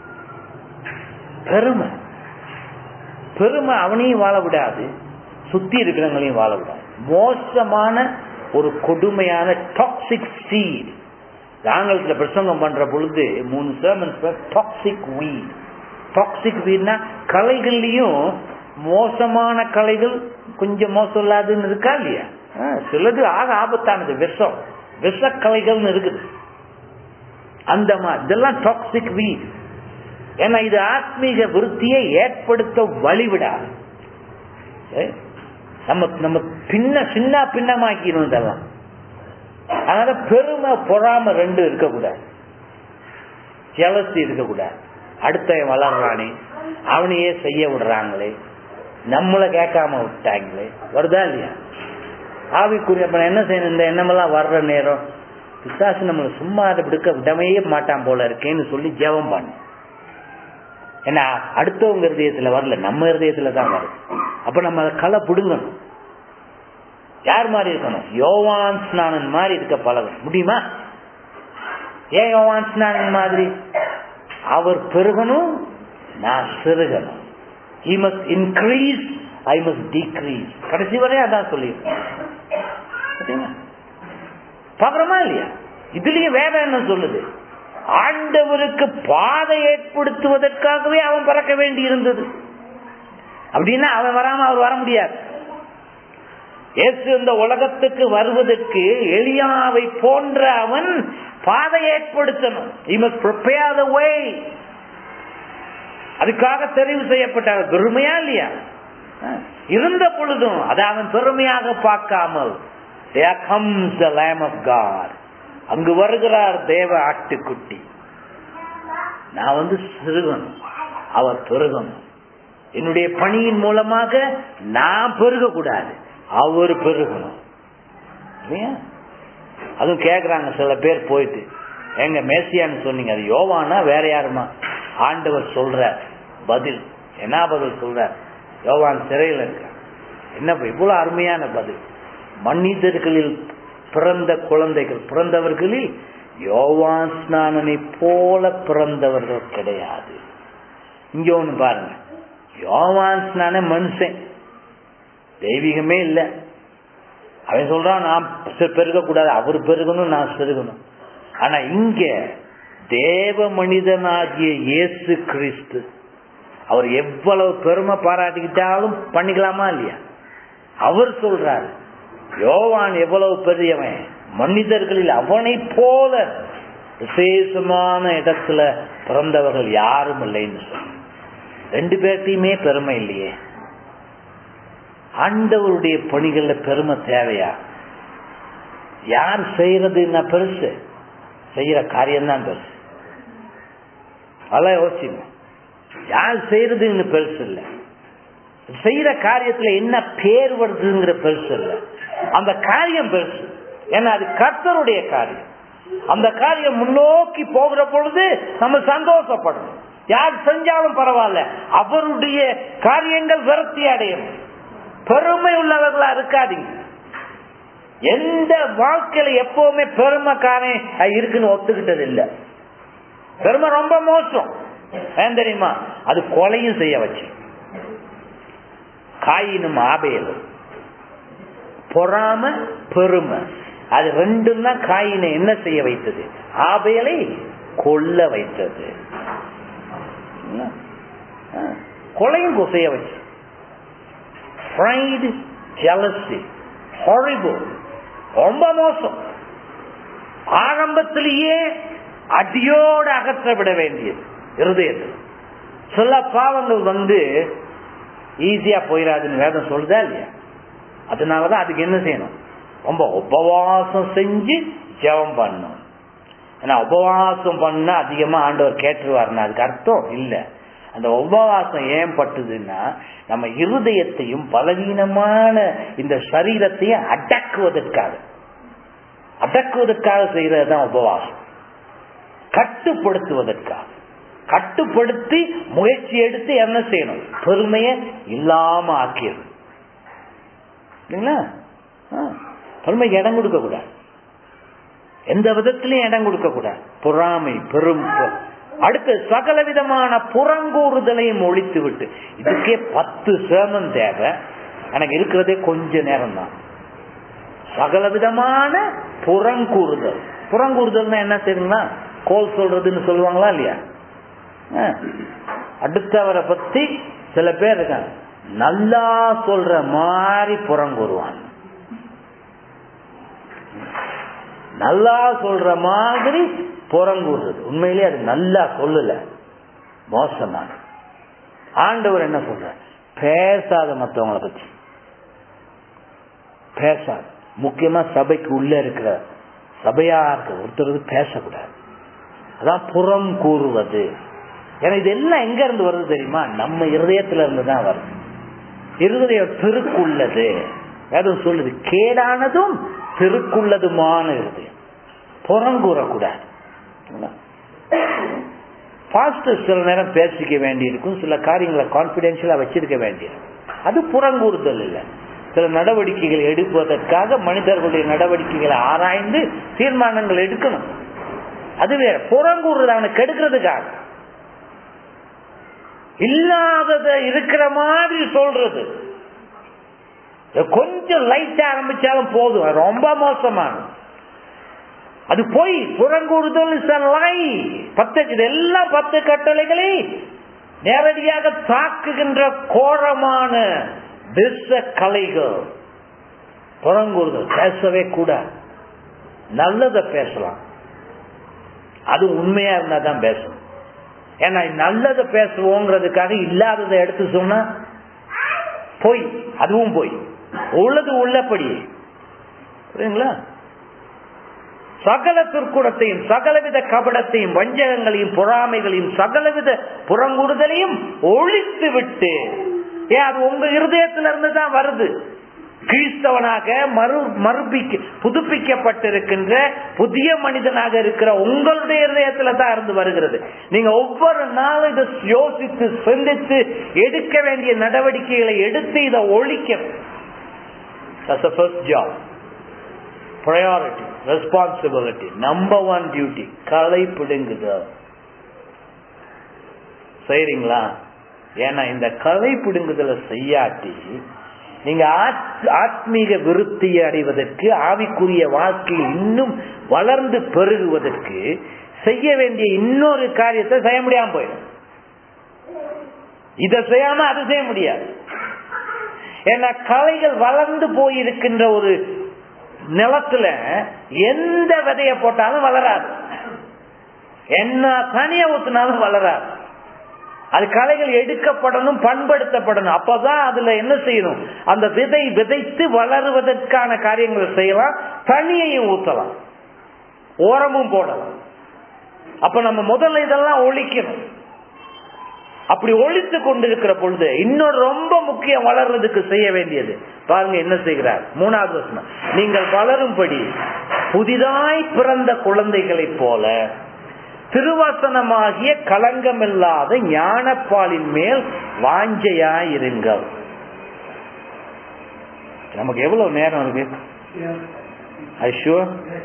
பெருமை பெருமை அவனையும் வாழ விடாது சுத்தி இருக்கிறவங்களையும் வாழ விடாது மோசமான ஒரு கொடுமையான டாக்ஸிக் சீட் ஆங்கிலத்துல பிரசங்கம் பண்ற பொழுது மூணு சேர்மன்ஸ் டாக்ஸிக் வீட் டாக்ஸிக் வீட்னா கலைகள்லயும் மோசமான கலைகள் கொஞ்சம் மோசம் இல்லாதுன்னு இருக்கா இல்லையா ஆ, சிலது ஆக ஆபத்தானது விஷம் விஷ கலைகள்னு இருக்குது அந்த மாதிரி இதெல்லாம் டாக்ஸிக் வீட் ஏன்னா இது ஆத்மீக விருத்தியை ஏற்படுத்த வழிவிடாது சரி? நம்ம நம்ம பின்ன சின்ன பின்னமாக்கிடும் இதெல்லாம் அதனால பெருமை பொறாம ரெண்டு இருக்கக்கூடாது ஜலசி இருக்கக்கூடாது அடுத்த வளர்றானே அவனையே செய்ய விடுறாங்களே நம்மளை கேட்காம விட்டாங்களே வருதா இல்லையா ஆவிக்குரிய அப்ப என்ன செய்யணும் இந்த எண்ணமெல்லாம் வர்ற நேரம் பிசாசு நம்மளை சும்மா அதை விடுக்க விடவே மாட்டான் போல இருக்கேன்னு சொல்லி ஜெபம் பண்ணு ஏன்னா அடுத்தவங்க இருதயத்துல வரல நம்ம இருதயத்துல தான் வருது அப்ப நம்ம அதை களை பிடுங்கணும் யார் மாதிரி இருக்கணும் யோவான் ஸ்நானன் மாதிரி இருக்க பழகணும் முடியுமா ஏன் யோவான் ஸ்நானன் மாதிரி அவர் பெருகணும் நான் சிறுகணும் he must increase i must decrease கடைசி வரை அதான் சொல்லியிருக்கேன் பாக்குறோமா இல்லையா இதுலயும் வேதம் என்ன சொல்லுது ஆண்டவருக்கு பாதை ஏற்படுத்துவதற்காகவே அவன் பறக்க வேண்டி இருந்தது அப்படின்னா அவன் வராம அவர் வர முடியாது இயேசு இந்த உலகத்துக்கு வருவதற்கு எளியாவை போன்ற அவன் பாதை ஏற்படுத்தணும் he must prepare the way அதுக்காக தெரிவு செய்யப்பட்டார் பெருமையா இல்லையா இருந்த பொழுதும் அதை அவன் பெருமையாக பார்க்காமல் there comes the lamb of god அங்கு வருகிறார் தேவ ஆட்டுக்குட்டி நான் வந்து சிறுகணும் அவர் பெருகணும் என்னுடைய பணியின் மூலமாக நான் பெருகக்கூடாது அவர் பெருகணும் இல்லையா அதுவும் கேக்குறாங்க சில பேர் போயிட்டு எங்க மேசியான்னு சொன்னீங்க அது யோவானா வேற யாருமா ஆண்டவர் சொல்ற பதில் என்ன பதில் சொல்ற யோவான் சிறையில் இருக்க என்ன இவ்வளவு அருமையான பதில் மனிதர்களில் பிறந்த குழந்தைகள் பிறந்தவர்களில் யோவான் ஸ்நானனை போல பிறந்தவர்கள் கிடையாது இங்க ஒண்ணு பாருங்க யோவான் ஸ்நான மனுஷன் தெய்வீகமே இல்லை அவன் சொல்றான் நான் பெருகக்கூடாது அவர் பெருகணும் நான் பெருகணும் ஆனா இங்க தேவ மனிதனாகிய இயேசு கிறிஸ்து அவர் எவ்வளவு பெருமை பாராட்டிக்கிட்டாலும் பண்ணிக்கலாமா இல்லையா அவர் சொல்றாரு யோவான் எவ்வளவு பெரியவன் மனிதர்களில் அவனை போல விசேஷமான இடத்துல பிறந்தவர்கள் யாரும் இல்லைன்னு சொல்ல ரெண்டு பேர்த்தையுமே பெருமை இல்லையே ஆண்டவருடைய பணிகள்ல பெருமை தேவையா யார் செய்யறதுன்னா பெருசு செய்யற காரியம்தான் பெருசு அதெல்லாம் யோசிச்சுங்க யார் செய்யறதுன்னு பெருசு இல்லை செய்யற காரியத்துல என்ன பேர் வருதுங்கிற பெருசு இல்லை அந்த காரியம் பெருசு ஏன்னா அது கர்த்தருடைய காரியம் அந்த காரியம் முன்னோக்கி போகிற பொழுது நம்ம சந்தோஷப்படணும் யார் செஞ்சாலும் பரவாயில்ல அவருடைய காரியங்கள் விரத்தி அடையும் பெருமை உள்ளவர்களா இருக்காதீங்க எந்த வாழ்க்கையில எப்பவுமே பெருமைக்காரன் இருக்குன்னு ஒத்துக்கிட்டது இல்ல பெருமை ரொம்ப மோசம் ஏன் தெரியுமா அது கொலையும் செய்ய வச்சு காயினும் ஆபேலும் பொறாம பெருமை அது ரெண்டும் தான் காயினை என்ன செய்ய வைத்தது ஆபேலை கொல்ல வைத்தது கொலையும் செய்ய வச்சு pride, jealousy, horrible. ரொம்ப மோசம் ஆரம்பத்திலேயே அடியோடு அகற்றப்பட வேண்டியது இருதயத்தில் சில பாவங்கள் வந்து ஈஸியா போயிடாதுன்னு வேதம் சொல்லுதா இல்லையா அதனாலதான் அதுக்கு என்ன செய்யணும் ரொம்ப உபவாசம் செஞ்சு ஜெபம் பண்ணணும் ஏன்னா உபவாசம் பண்ணா அதிகமா ஆண்டவர் கேட்டுருவாருன்னா அதுக்கு அர்த்தம் இல்லை அந்த உபவாசம் ஏன் பட்டுதுன்னா நம்ம இருதயத்தையும் பலவீனமான இந்த சரீரத்தையும் அடக்குவதற்காக அடக்குவதற்காக செய்யறதுதான் உபவாசம் கட்டுப்படுத்துவதற்காக கட்டுப்படுத்தி முயற்சி எடுத்து என்ன செய்யணும் பெருமையை இல்லாம ஆக்கியது இல்லைங்களா பெருமைக்கு இடம் கொடுக்க கூடாது எந்த விதத்திலையும் இடம் கொடுக்க கூடாது பொறாமை பெரும் அடுத்து சகல விதமான புறங்கூறுதலையும் ஒழித்து விட்டு இதுக்கே பத்து சேமம் தேவை எனக்கு இருக்கிறதே கொஞ்ச நேரம் தான் சகல விதமான புறங்கூறுதல் புறங்கூறுதல்னா என்ன தெரியுங்களா கோல் சொல்றதுன்னு சொல்லுவாங்களா இல்லையா அடுத்தவரை பத்தி சில பேர் இருக்காங்க நல்லா சொல்ற மாதிரி புறங்கூறுவாங்க நல்லா சொல்ற மாதிரி புறங்கூறுறது உண்மையிலே அது நல்லா சொல்லல மோசமான ஆண்டவர் என்ன சொல்ற பேசாத மற்றவங்களை பத்தி பேசாது முக்கியமா சபைக்கு உள்ள இருக்கிற சபையா இருக்க ஒருத்தர் பேசக்கூடாது அதான் புறம் கூறுவது ஏன்னா இதெல்லாம் எங்க இருந்து வருது தெரியுமா நம்ம இருதயத்துல இருந்து தான் வருது இருதயம் திருக்குள்ளது வேதம் சொல்லுது கேடானதும் திருக்குள்ளதுமான இருதயம் புறங்கூறக்கூடாது பாஸ்டர் சில நேரம் பேசிக்க வேண்டியிருக்கும் சில காரியங்களை கான்பிடென்ஷியலா வச்சிருக்க வேண்டியிருக்கும் அது புறங்கூறுதல் இல்லை சில நடவடிக்கைகள் எடுப்பதற்காக மனிதர்களுடைய நடவடிக்கைகளை ஆராய்ந்து தீர்மானங்கள் எடுக்கணும் அது வேற புறங்கூறுறது அவனை கெடுக்கிறதுக்காக இல்லாதத இருக்கிற மாதிரி சொல்றது கொஞ்சம் லைட் ஆரம்பிச்சாலும் போதும் அது ரொம்ப மோசமானது அது போய் புறங்கூறுதல் பத்து இதெல்லாம் பத்து கட்டளைகளை நேரடியாக தாக்குகின்ற கோரமான திச கலைகள் புறங்கூறுதல் பேசவே கூடாது நல்லத பேசலாம் அது உண்மையா இருந்தா தான் பேசணும் ஏன்னா நல்லதை பேசுவோங்கிறதுக்காக இல்லாததை எடுத்து சொன்னா போய் அதுவும் போய் உள்ளது உள்ளபடி புரியுங்களா சகல துர்க்குணத்தையும் சகலவித கபடத்தையும் வஞ்சகங்களையும் பொறாமைகளையும் சகலவித புறங்குடுதலையும் ஒழித்து விட்டு ஏன் அது உங்க இருதயத்தில இருந்து தான் வருது கிறிஸ்தவனாக மறு மறுபிக்க புதுப்பிக்கப்பட்டிருக்கின்ற புதிய மனிதனாக இருக்கிற உங்களுடைய இருதயத்துல தான் இருந்து வருகிறது நீங்க ஒவ்வொரு நாளும் இதை யோசித்து சிந்தித்து எடுக்க வேண்டிய நடவடிக்கைகளை எடுத்து இதை ஒழிக்கணும் job priority responsibility number one duty களை பிடுங்குதல் செய்றீங்களா ஏன்னா இந்த களை பிடுங்குதலை செய்யாட்டி நீங்க ஆத்மீக விருத்தியை அடைவதற்கு ஆவிக்குரிய வாழ்க்கையில் இன்னும் வளர்ந்து பெருகுவதற்கு செய்ய வேண்டிய இன்னொரு காரியத்தை செய்ய முடியாம போயிடும் இதை செய்யாம அது செய்ய முடியாது ஏன்னா கலைகள் வளர்ந்து போயிருக்கின்ற ஒரு நிலத்துல எந்த விதைய போட்டாலும் வளராது என்ன தனியா ஊத்தினாலும் வளராது அது கலைகள் எடுக்கப்படணும் பண்படுத்தப்படணும் அப்பதான் அதுல என்ன செய்யணும் அந்த விதை விதைத்து வளருவதற்கான காரியங்களை செய்யலாம் தண்ணியையும் ஊத்தலாம் ஓரமும் போடலாம் அப்ப நம்ம முதல்ல இதெல்லாம் ஒழிக்கணும் அப்படி ஒழித்து கொண்டிருக்கிற பொழுது இன்னொரு ரொம்ப முக்கியம் வளர்றதுக்கு செய்ய வேண்டியது பாருங்க என்ன செய்கிறார் மூணாவது வசனம் நீங்கள் வளரும்படி புதிதாய் பிறந்த குழந்தைகளைப் போல திருவசனமாகிய களங்கமில்லாத ஞானப்பாலின் மேல் வாஞ்சையாயிருங்கள் நமக்கு எவ்வளவு நேரம் இருக்கு ஐஷோ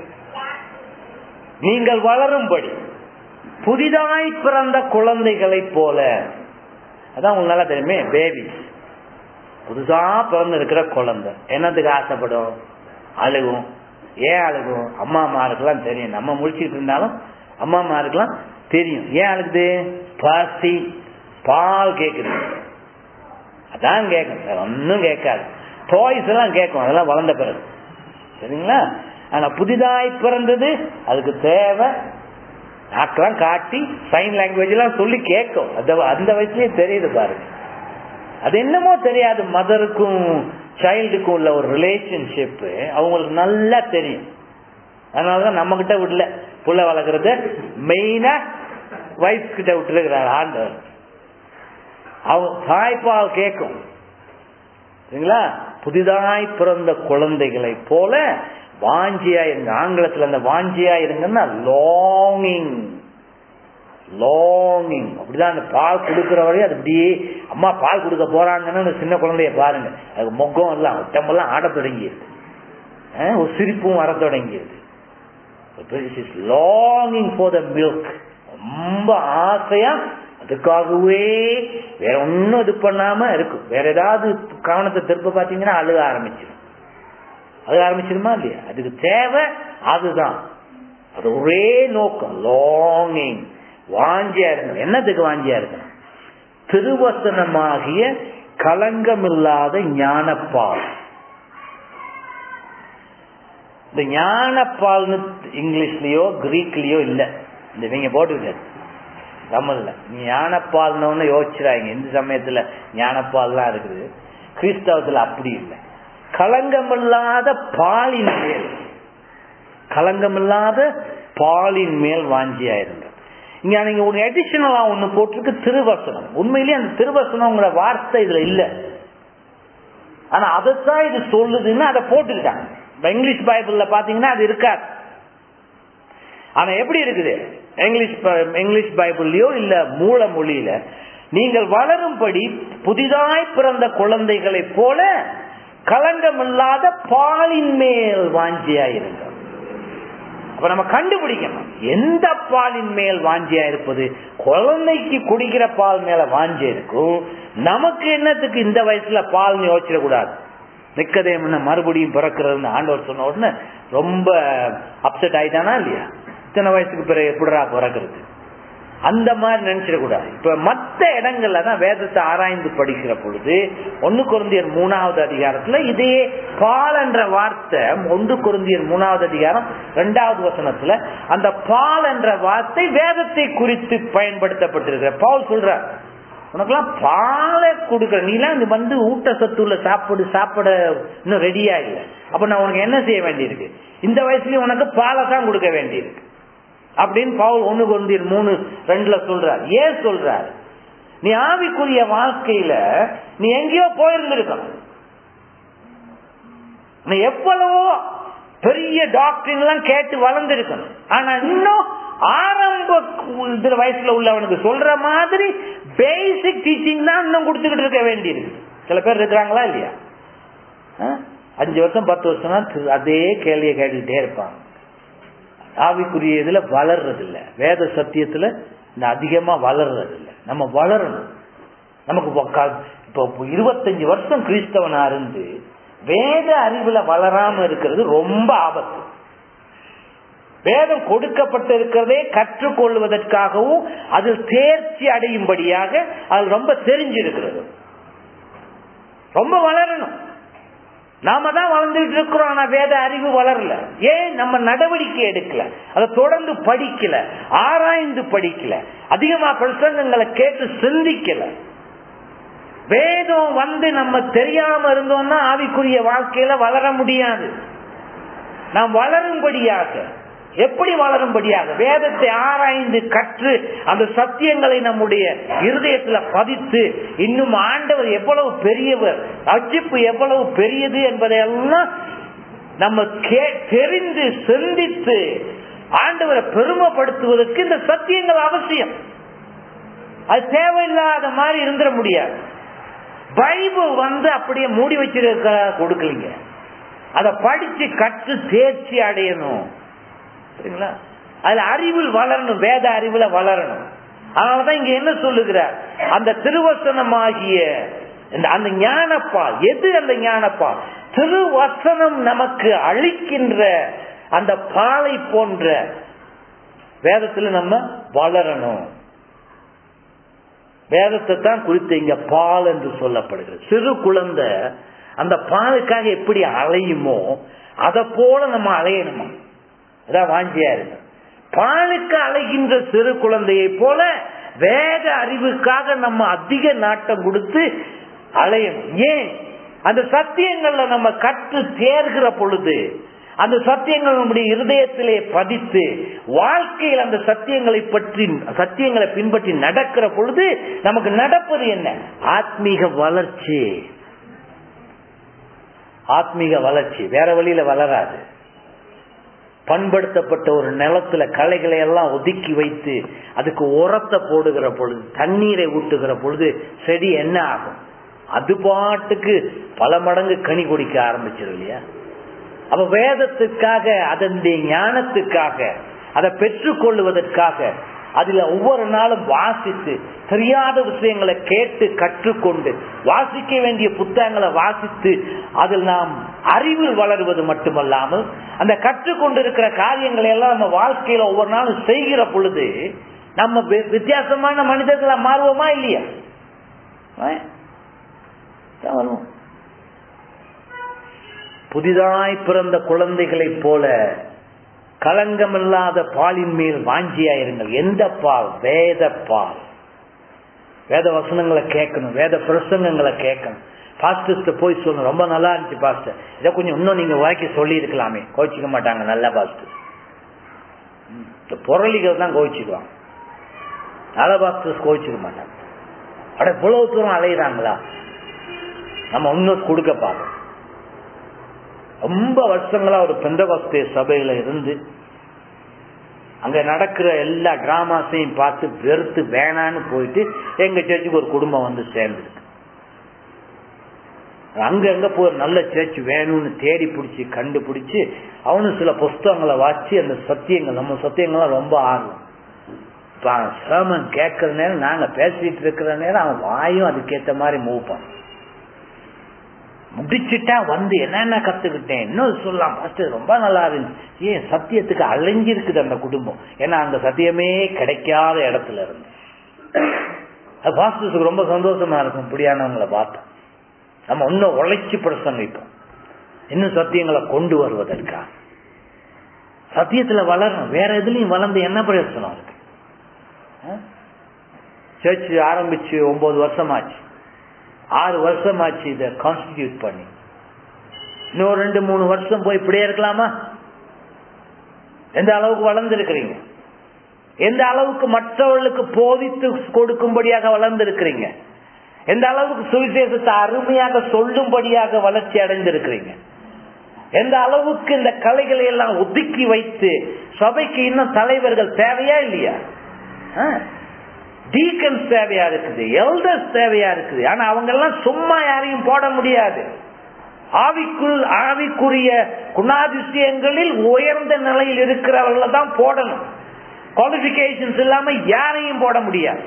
நீங்கள் வளரும்படி புதிதாய் பிறந்த குழந்தைகளைப் போல அதான் உங்களுக்கு நல்லா தெரியுமே பேபி புதுசா பிறந்து இருக்கிற குழந்தை என்னத்துக்கு ஆசைப்படும் அழுகும் ஏன் அழுகும் அம்மா அம்மாருக்கெல்லாம் தெரியும் நம்ம முடிச்சிட்டு இருந்தாலும் அம்மா அம்மாருக்கெல்லாம் தெரியும் ஏன் அழுகுது பசி பால் கேக்குது அதான் கேட்கும் வேற ஒன்னும் கேட்காது டாய்ஸ் எல்லாம் கேட்கும் அதெல்லாம் வளர்ந்த பிறகு சரிங்களா ஆனா புதிதாய் பிறந்தது அதுக்கு தேவை நாக்கெல்லாம் காட்டி சைன் லாங்குவேஜ் எல்லாம் சொல்லி கேட்கும் அந்த அந்த வயசுலயே தெரியுது பாருங்க அது என்னமோ தெரியாது மதருக்கும் சைல்டுக்கும் உள்ள ஒரு ரிலேஷன்ஷிப் அவங்களுக்கு நல்லா தெரியும் அதனாலதான் நம்ம கிட்ட விடல புள்ள வளர்க்கறது மெயினா வைஃப் கிட்ட விட்டுருக்கிறார் ஆண்டவர் அவங்க தாய்ப்பால் கேட்கும் சரிங்களா புதிதாய் பிறந்த குழந்தைகளை போல வாஞ்சியா இருங்க ஆங்கிலத்துல அந்த வாஞ்சியா இருங்கன்னா லாங்கிங் லாங்கிங் அப்படிதான் அந்த பால் கொடுக்கிற வரையும் அது அப்படியே அம்மா பால் கொடுக்க போறாங்கன்னு அந்த சின்ன குழந்தைய பாருங்க அது முகம் எல்லாம் உடம்பெல்லாம் ஆட தொடங்கியது ஒரு சிரிப்பும் வர தொடங்கியது லாங்கிங் ஃபார் த மில்க் ரொம்ப ஆசையா அதுக்காகவே வேற ஒன்னும் இது பண்ணாம இருக்கும் வேற ஏதாவது கவனத்தை திருப்ப பாத்தீங்கன்னா அழுக ஆரம்பிச்சிடும் அழுக ஆரம்பிச்சிருமா இல்லையா அதுக்கு தேவை அதுதான் அது ஒரே நோக்கம் லாங்கிங் வாஞ்சியா இருக்கணும் என்னத்துக்கு வாஞ்சியா இருக்கணும் திருவசனமாகிய களங்கமில்லாத ஞானப்பால் இந்த ஞானப்பால்னு இங்கிலீஷ்லயோ கிரீக்லயோ இல்ல இந்த நீங்க போட்டுக்கிட்டு தமிழ்ல ஞானப்பால்னு யோசிச்சுறாங்க இந்த சமயத்துல ஞானப்பால்லாம் இருக்குது கிறிஸ்தவத்துல அப்படி இல்லை களங்கமில்லாத பாலின் மேல் களங்கமில்லாத பாலின் மேல் வாஞ்சியாயிருங்க இங்க நீங்க ஒரு அடிஷனலா ஒண்ணு போட்டிருக்கு திருவசனம் உண்மையிலேயே அந்த திருவசனம்ங்கிற வார்த்தை இதுல இல்ல ஆனா அதைத்தான் இது சொல்லுதுன்னு அதை போட்டுக்கிட்டாங்க இங்கிலீஷ் பைபிள்ல பாத்தீங்கன்னா அது இருக்காது ஆனா எப்படி இருக்குது இங்கிலீஷ் இங்கிலீஷ் பைபிள்லயோ இல்ல மூல மொழியில நீங்கள் வளரும்படி புதிதாய் பிறந்த குழந்தைகளைப் போல களங்கமில்லாத பாலின் மேல் வாஞ்சியாயிருங்கள் அப்ப நம்ம கண்டுபிடிக்கணும் எந்த பாலின் மேல் வாஞ்சியா இருப்பது குழந்தைக்கு குடிக்கிற பால் மேல வாஞ்சி இருக்கும் நமக்கு என்னத்துக்கு இந்த வயசுல பால் யோசிச்சிடக்கூடாது நிக்கதேம்னு மறுபடியும் பிறக்கிறதுன்னு ஆண்டவர் சொன்ன உடனே ரொம்ப அப்செட் ஆயிட்டானா இல்லையா இத்தனை வயசுக்கு பிறகு எப்படிரா பிறக்கிறது அந்த மாதிரி நினைச்சிடக்கூடாது இப்ப மற்ற இடங்கள்ல தான் வேதத்தை ஆராய்ந்து படிக்கிற பொழுது ஒன்னு குருந்தியர் மூணாவது அதிகாரத்துல இதே பால் என்ற வார்த்தை ஒன்று குருந்தியர் மூணாவது அதிகாரம் இரண்டாவது வசனத்துல அந்த பால் என்ற வார்த்தை வேதத்தை குறித்து பயன்படுத்தப்பட்டிருக்கிற பால் சொல்ற உனக்கெல்லாம் பாலை கொடுக்குற நீலாம் இது வந்து ஊட்டச்சத்துள்ள சாப்பிடு சாப்பிட இன்னும் ரெடியா இல்லை அப்ப நான் உனக்கு என்ன செய்ய வேண்டியிருக்கு இந்த வயசுலயும் உனக்கு பாலை தான் கொடுக்க வேண்டியிருக்கு அப்படின்னு பவுல் ஒண்ணு கொண்டீர் மூணு ரெண்டுல சொல்றார் ஏன் சொல்றார் நீ ஆவிக்குரிய வாழ்க்கையில நீ எங்கேயோ போயிருந்திருக்கணும் நீ எவ்வளவோ பெரிய டாக்டர் எல்லாம் கேட்டு வளர்ந்திருக்கணும் ஆனா இன்னும் ஆரம்ப இதுல வயசுல உள்ளவனுக்கு சொல்ற மாதிரி பேசிக் டீச்சிங் தான் இன்னும் கொடுத்துக்கிட்டு இருக்க வேண்டியிருக்கு சில பேர் இருக்கிறாங்களா இல்லையா அஞ்சு வருஷம் பத்து வருஷம் அதே கேள்வியை கேட்டுக்கிட்டே இருப்பாங்க ஆவிக்குரிய இதுல வளர்றது இல்ல வேத சத்தியத்துல இந்த அதிகமா வளர்றது இல்ல நம்ம வளரணும் நமக்கு இப்போ இருபத்தஞ்சு வருஷம் கிறிஸ்தவனா இருந்து வேத அறிவுல வளராம இருக்கிறது ரொம்ப ஆபத்து வேதம் கொடுக்கப்பட்டிருக்கிறதே கற்றுக்கொள்வதற்காகவும் அதில் தேர்ச்சி அடையும்படியாக அது ரொம்ப தெரிஞ்சிருக்கிறது ரொம்ப வளரணும் நாம தான் வளர்ந்துட்டு இருக்கிறோம் ஆனா வேத அறிவு வளரல ஏன் நம்ம நடவடிக்கை எடுக்கல அதை தொடர்ந்து படிக்கல ஆராய்ந்து படிக்கல அதிகமா பிரசங்கங்களை கேட்டு சிந்திக்கல வேதம் வந்து நம்ம தெரியாம இருந்தோம்னா ஆவிக்குரிய வாழ்க்கையில வளர முடியாது நாம் வளரும்படியாக எப்படி வளரும்படியாக வேதத்தை ஆராய்ந்து கற்று அந்த சத்தியங்களை நம்முடைய இருதயத்துல பதித்து இன்னும் ஆண்டவர் எவ்வளவு பெரியவர் ரட்சிப்பு எவ்வளவு பெரியது என்பதையெல்லாம் நம்ம கே தெரிந்து சிந்தித்து ஆண்டவரை பெருமைப்படுத்துவதற்கு இந்த சத்தியங்கள் அவசியம் அது தேவையில்லாத மாதிரி இருந்துட முடியாது பைபிள் வந்து அப்படியே மூடி வச்சிருக்க கொடுக்கலீங்க அதை படிச்சு கற்று தேர்ச்சி அடையணும் சரிங்களா அதுல அறிவில் வளரணும் வேத அறிவுல வளரணும் அதனாலதான் இங்க என்ன சொல்லுகிறார் அந்த திருவசனமாகிய அந்த ஞானப்பால் எது அந்த ஞானப்பால் திருவசனம் நமக்கு அளிக்கின்ற அந்த பாலை போன்ற வேதத்துல நம்ம வளரணும் வேதத்தை தான் குறித்து இங்க பால் என்று சொல்லப்படுகிறது சிறு குழந்தை அந்த பாலுக்காக எப்படி அலையுமோ அதை போல நம்ம அலையணுமா அதான் வாஞ்சியா இருக்கு பாலுக்கு அலைகின்ற சிறு குழந்தையை போல வேத அறிவுக்காக நம்ம அதிக நாட்டம் கொடுத்து அலையணும் ஏன் அந்த சத்தியங்கள்ல நம்ம கற்று தேர்கிற பொழுது அந்த சத்தியங்கள் நம்முடைய இருதயத்திலே பதித்து வாழ்க்கையில் அந்த சத்தியங்களை பற்றி சத்தியங்களை பின்பற்றி நடக்கிற பொழுது நமக்கு நடப்பது என்ன ஆத்மீக வளர்ச்சி ஆத்மீக வளர்ச்சி வேற வழியில வளராது பண்படுத்தப்பட்ட ஒரு நிலத்துல களைகளை எல்லாம் ஒதுக்கி வைத்து அதுக்கு உரத்தை போடுகிற பொழுது தண்ணீரை ஊட்டுகிற பொழுது செடி என்ன ஆகும் அது பாட்டுக்கு பல மடங்கு கனி குடிக்க ஆரம்பிச்சிடும் இல்லையா அப்ப வேதத்துக்காக அதனுடைய ஞானத்துக்காக அதை பெற்றுக்கொள்வதற்காக அதுல ஒவ்வொரு நாளும் வாசித்து தெரியாத விஷயங்களை கேட்டு கற்றுக்கொண்டு வாசிக்க வேண்டிய புத்தகங்களை வாசித்து அதில் நாம் அறிவில் வளருவது மட்டுமல்லாமல் அந்த கற்றுக்கொண்டிருக்கிற காரியங்களை எல்லாம் நம்ம வாழ்க்கையில ஒவ்வொரு நாளும் செய்கிற பொழுது நம்ம வித்தியாசமான மனிதர்களா மாறுவோமா இல்லையா வருவோம் புதிதாய் பிறந்த குழந்தைகளைப் போல களங்கமில்லாத பாலின் மேல் வாஞ்சியாயிருங்கள் எந்த பால் வேத பால் வேத வசனங்களை கேட்கணும் வேத பிரசங்கங்களை கேட்கணும் பாஸ்டர்ஸ்ட போய் சொல்லணும் ரொம்ப நல்லா இருந்துச்சு பாஸ்டர் இதை கொஞ்சம் இன்னும் நீங்க வாக்கி சொல்லி இருக்கலாமே கோச்சிக்க மாட்டாங்க நல்ல பாஸ்டர் இந்த பொருளிகள் தான் கோச்சிக்குவாங்க நல்ல பாஸ்டர்ஸ் கோச்சிக்க மாட்டாங்க அட இவ்வளவு தூரம் அலையிறாங்களா நம்ம இன்னும் கொடுக்க பார்ப்போம் ரொம்ப வருஷங்களா ஒரு பெந்தகோஸ்தே சபையில இருந்து அங்க நடக்கிற எல்லா டிராமாஸையும் பார்த்து வெறுத்து வேணான்னு போயிட்டு எங்க சர்ச்சுக்கு ஒரு குடும்பம் வந்து சேர்ந்துருக்கு அங்க அங்க போய் நல்ல சர்ச் வேணும்னு தேடி பிடிச்சி கண்டுபிடிச்சு அவனும் சில புஸ்தகங்களை வாசி அந்த சத்தியங்கள் நம்ம சத்தியங்கள்லாம் ரொம்ப ஆர்வம் இப்ப சேமன் கேட்கிற நேரம் நாங்க பேசிட்டு இருக்கிற நேரம் அவன் வாயும் அதுக்கேத்த மாதிரி மூவ் பண்ண முடிச்சுட்டா வந்து என்னென்ன கத்துக்கிட்டேன் இன்னும் சொல்லலாம் ஃபர்ஸ்ட் ரொம்ப நல்லா இருந்துச்சு ஏன் சத்தியத்துக்கு அலைஞ்சிருக்குது அந்த குடும்பம் ஏன்னா அங்க சத்தியமே கிடைக்காத இடத்துல இருந்து அது பாஸ்டர்ஸுக்கு ரொம்ப சந்தோஷமா இருக்கும் இப்படியானவங்களை பார்த்தோம் நம்ம இன்னும் உழைச்சி பிரசங்கிப்போம் இன்னும் சத்தியங்களை கொண்டு வருவதற்காக சத்தியத்துல வளரணும் வேற எதுலயும் வளர்ந்து என்ன பிரயோசனம் இருக்கு சர்ச் ஆரம்பிச்சு ஒன்பது வருஷமாச்சு ஆறு வருஷம் ஆச்சு இதை கான்ஸ்டிடியூட் பண்ணி இன்னும் ரெண்டு மூணு வருஷம் போய் இப்படியே இருக்கலாமா எந்த அளவுக்கு வளர்ந்துருக்கிறீங்க எந்த அளவுக்கு மற்றவர்களுக்கு போதித்து கொடுக்கும்படியாக வளர்ந்திருக்கிறீங்க எந்த அளவுக்கு சுவிசேஷத்தை அருமையாக சொல்லும்படியாக வளர்ச்சி அடைந்திருக்கிறீங்க எந்த அளவுக்கு இந்த கலைகளை எல்லாம் ஒதுக்கி வைத்து சபைக்கு இன்னும் தலைவர்கள் தேவையா இல்லையா டீக்கன்ஸ் தேவையா இருக்குது எல்டர்ஸ் தேவையா இருக்குது ஆனா அவங்க எல்லாம் சும்மா யாரையும் போட முடியாது ஆவிக்குள் ஆவிக்குரிய குணாதிசயங்களில் உயர்ந்த நிலையில் இருக்கிறவர்கள தான் போடணும் குவாலிபிகேஷன்ஸ் இல்லாம யாரையும் போட முடியாது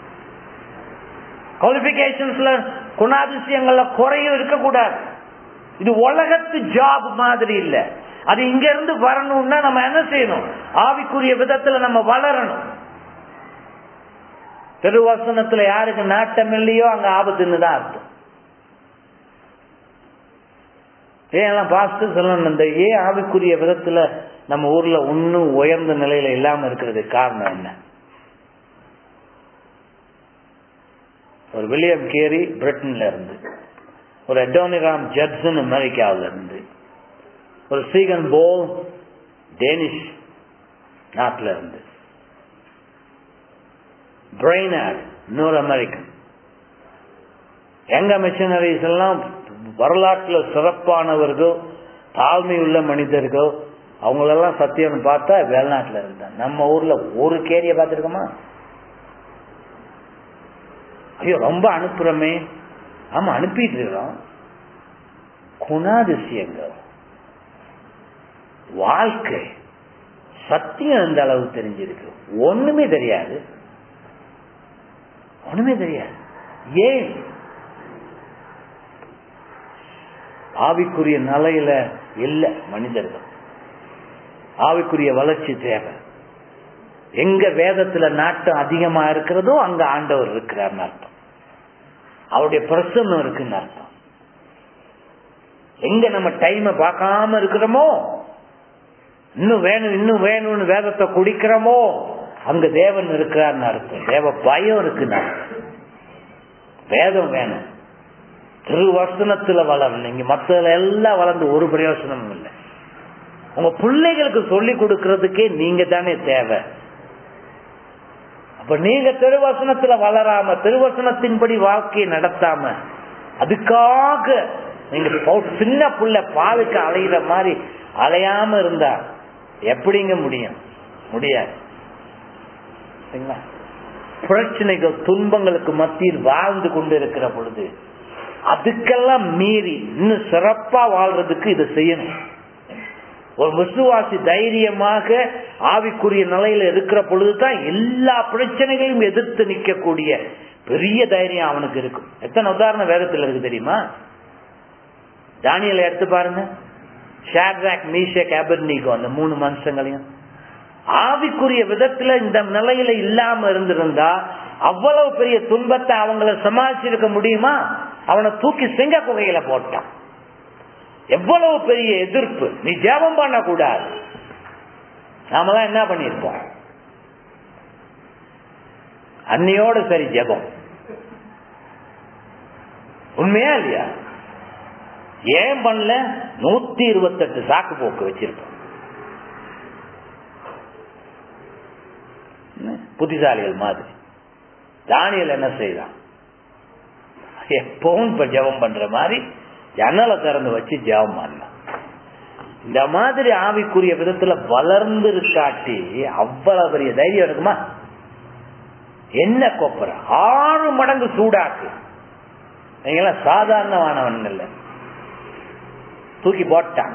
குவாலிபிகேஷன்ஸ்ல குணாதிசயங்கள்ல குறையும் இருக்கக்கூடாது இது உலகத்து ஜாப் மாதிரி இல்ல அது இங்க இருந்து வரணும்னா நம்ம என்ன செய்யணும் ஆவிக்குரிய விதத்துல நம்ம வளரணும் திருவசனத்துல யாருக்கு நாட்டம் இல்லையோ அங்க ஆபத்துன்னு தான் அர்த்தம் ஏன் பாஸ்டர் சொல்லணும் இந்த ஏன் ஆவிக்குரிய விதத்துல நம்ம ஊர்ல ஒன்னும் உயர்ந்த நிலையில இல்லாம இருக்கிறது காரணம் என்ன ஒரு வில்லியம் கேரி பிரிட்டன்ல இருந்து ஒரு எடோனிராம் ஜட்சன் அமெரிக்காவில இருந்து ஒரு சீகன் போல் டேனிஷ் நாட்டில இருந்து பிரெய்னாட் இன்னொரு அமெரிக்கன் எங்க மிஷனரிஸ் எல்லாம் வரலாற்றுல சிறப்பானவர்கள் தாழ்மை உள்ள மனிதர்கள் அவங்களெல்லாம் சத்தியம் பார்த்தா வெளிநாட்டுல இருந்தா நம்ம ஊர்ல ஒரு கேரிய பார்த்திருக்கோமா ஐயோ ரொம்ப அனுப்புறமே ஆமா அனுப்பிட்டு இருக்கோம் குணாதிசயங்கள் வாழ்க்கை சத்தியம் எந்த அளவு தெரிஞ்சிருக்கு ஒண்ணுமே தெரியாது ஒண்ணுமே தெரியாது ஏன் ஆவிக்குரிய நிலையில இல்ல மனிதர்கள் ஆவிக்குரிய வளர்ச்சி தேவை எங்க வேதத்துல நாட்டம் அதிகமா இருக்கிறதோ அங்க ஆண்டவர் இருக்கிறார் அர்த்தம் அவருடைய பிரசன்னம் இருக்குன்னு அர்த்தம் எங்க நம்ம டைம பார்க்காம இருக்கிறோமோ இன்னும் வேணும் இன்னும் வேணும்னு வேதத்தை குடிக்கிறோமோ அங்க தேவன் இருக்கிறார்னு அர்த்தம் தேவ பயம் இருக்குன்னு அர்த்தம் வேதம் வேணும் திருவசனத்துல வளரணும் நீங்க மத்ததுல எல்லாம் வளர்ந்து ஒரு பிரயோசனமும் இல்லை உங்க பிள்ளைகளுக்கு சொல்லி கொடுக்கறதுக்கே நீங்க தானே தேவை அப்ப நீங்க திருவசனத்துல வளராம திருவசனத்தின்படி வாழ்க்கையை நடத்தாம அதுக்காக நீங்க சின்ன புள்ள பாலுக்கு அலையிற மாதிரி அலையாம இருந்தா எப்படிங்க முடியும் முடியாது பிரச்சனைகள் துன்பங்களுக்கு மத்தியில் வாழ்ந்து கொண்டு இருக்கிற பொழுது அதுக்கெல்லாம் மீறி இன்னும் சிறப்பா வாழ்றதுக்கு இதை செய்யணும் ஒரு விசுவாசி தைரியமாக ஆவிக்குரிய நிலையில இருக்கிற பொழுதுதான் எல்லா பிரச்சனைகளையும் எதிர்த்து நிற்கக்கூடிய பெரிய தைரியம் அவனுக்கு இருக்கும் எத்தனை உதாரணம் வேதத்தில் இருக்கு தெரியுமா தானியலை எடுத்து பாருங்க ஷாட்ராக் மீஷக் அபர்னிகோ அந்த மூணு மனுஷங்களையும் ஆவிக்குரிய விதத்துல இந்த நிலையில இல்லாம இருந்திருந்தா அவ்வளவு பெரிய துன்பத்தை அவங்கள சமாளிச்சிருக்க முடியுமா அவனை தூக்கி சிங்க குகையில போட்டான் எவ்வளவு பெரிய எதிர்ப்பு நீ ஜெபம் பண்ண கூடாது நாமெல்லாம் என்ன பண்ணிருப்போம் அன்னையோட சரி ஜெபம் உண்மையா இல்லையா ஏன் பண்ணல நூத்தி இருபத்தெட்டு சாக்கு போக்கு வச்சிருப்போம் புத்திசாலிகள் மாதிரி தானியல் என்ன செய்தான் எப்பவும் இப்ப ஜெபம் பண்ற மாதிரி ஜன்னலை திறந்து வச்சு ஜெபம் பண்ணான் இந்த மாதிரி ஆவிக்குரிய விதத்துல வளர்ந்து இருக்காட்டி அவ்வளவு பெரிய தைரியம் இருக்குமா என்ன கொப்பர ஆறு மடங்கு சூடாக்கு நீங்களாம் சாதாரணமானவன் இல்ல தூக்கி போட்டான்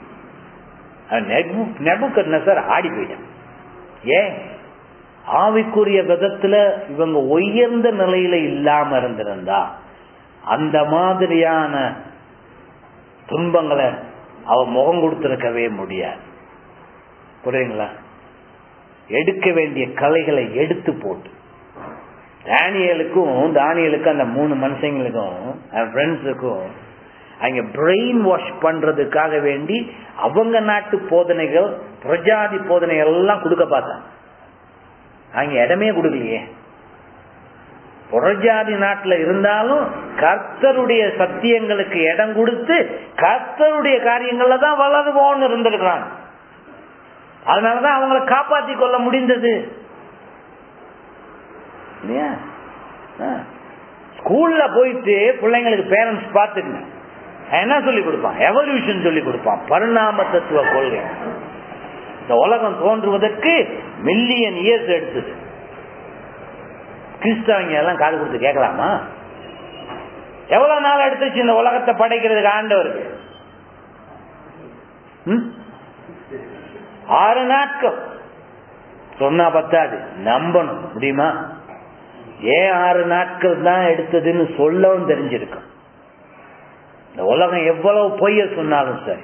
நெபுக்கர் ஆடி போயிட்டான் ஏன் ஆவிக்குரிய விதத்துல இவங்க உயர்ந்த நிலையில இல்லாம இருந்திருந்தா அந்த மாதிரியான துன்பங்களை அவ முகம் கொடுத்திருக்கவே முடியாது புரியுங்களா எடுக்க வேண்டிய கலைகளை எடுத்து போட்டு தானியலுக்கும் தானியலுக்கும் அந்த மூணு மனுஷங்களுக்கும் ஃப்ரெண்ட்ஸுக்கும் அங்க பிரெயின் வாஷ் பண்றதுக்காக வேண்டி அவங்க நாட்டு போதனைகள் பிரஜாதி போதனைகள் எல்லாம் கொடுக்க பார்த்தாங்க அங்க இடமே கொடுக்கலையே புறஜாதி நாட்டுல இருந்தாலும் கர்த்தருடைய சத்தியங்களுக்கு இடம் கொடுத்து கர்த்தருடைய காரியங்கள்ல தான் வளருவோம்னு இருந்திருக்கிறாங்க அதனாலதான் அவங்களை காப்பாத்தி கொள்ள முடிந்தது இல்லையா ஸ்கூல்ல போயிட்டு பிள்ளைங்களுக்கு பேரண்ட்ஸ் பார்த்துக்கங்க என்ன சொல்லி கொடுப்பான் எவல்யூஷன் சொல்லி கொடுப்பான் பரிணாம தத்துவ கொள்கை இந்த உலகம் தோன்றுவதற்கு மில்லியன் இயர்ஸ் எடுத்தது கிறிஸ்தவங்க எல்லாம் காது கொடுத்து கேட்கலாமா எவ்வளவு நாள் எடுத்துச்சு இந்த உலகத்தை படைக்கிறதுக்கு ஆண்டவருக்கு ஆறு நாட்கள் சொன்னா பத்தாது நம்பணும் முடியுமா ஏன் ஆறு நாட்கள் தான் எடுத்ததுன்னு சொல்லவும் தெரிஞ்சிருக்கும் இந்த உலகம் எவ்வளவு பொய்ய சொன்னாலும் சரி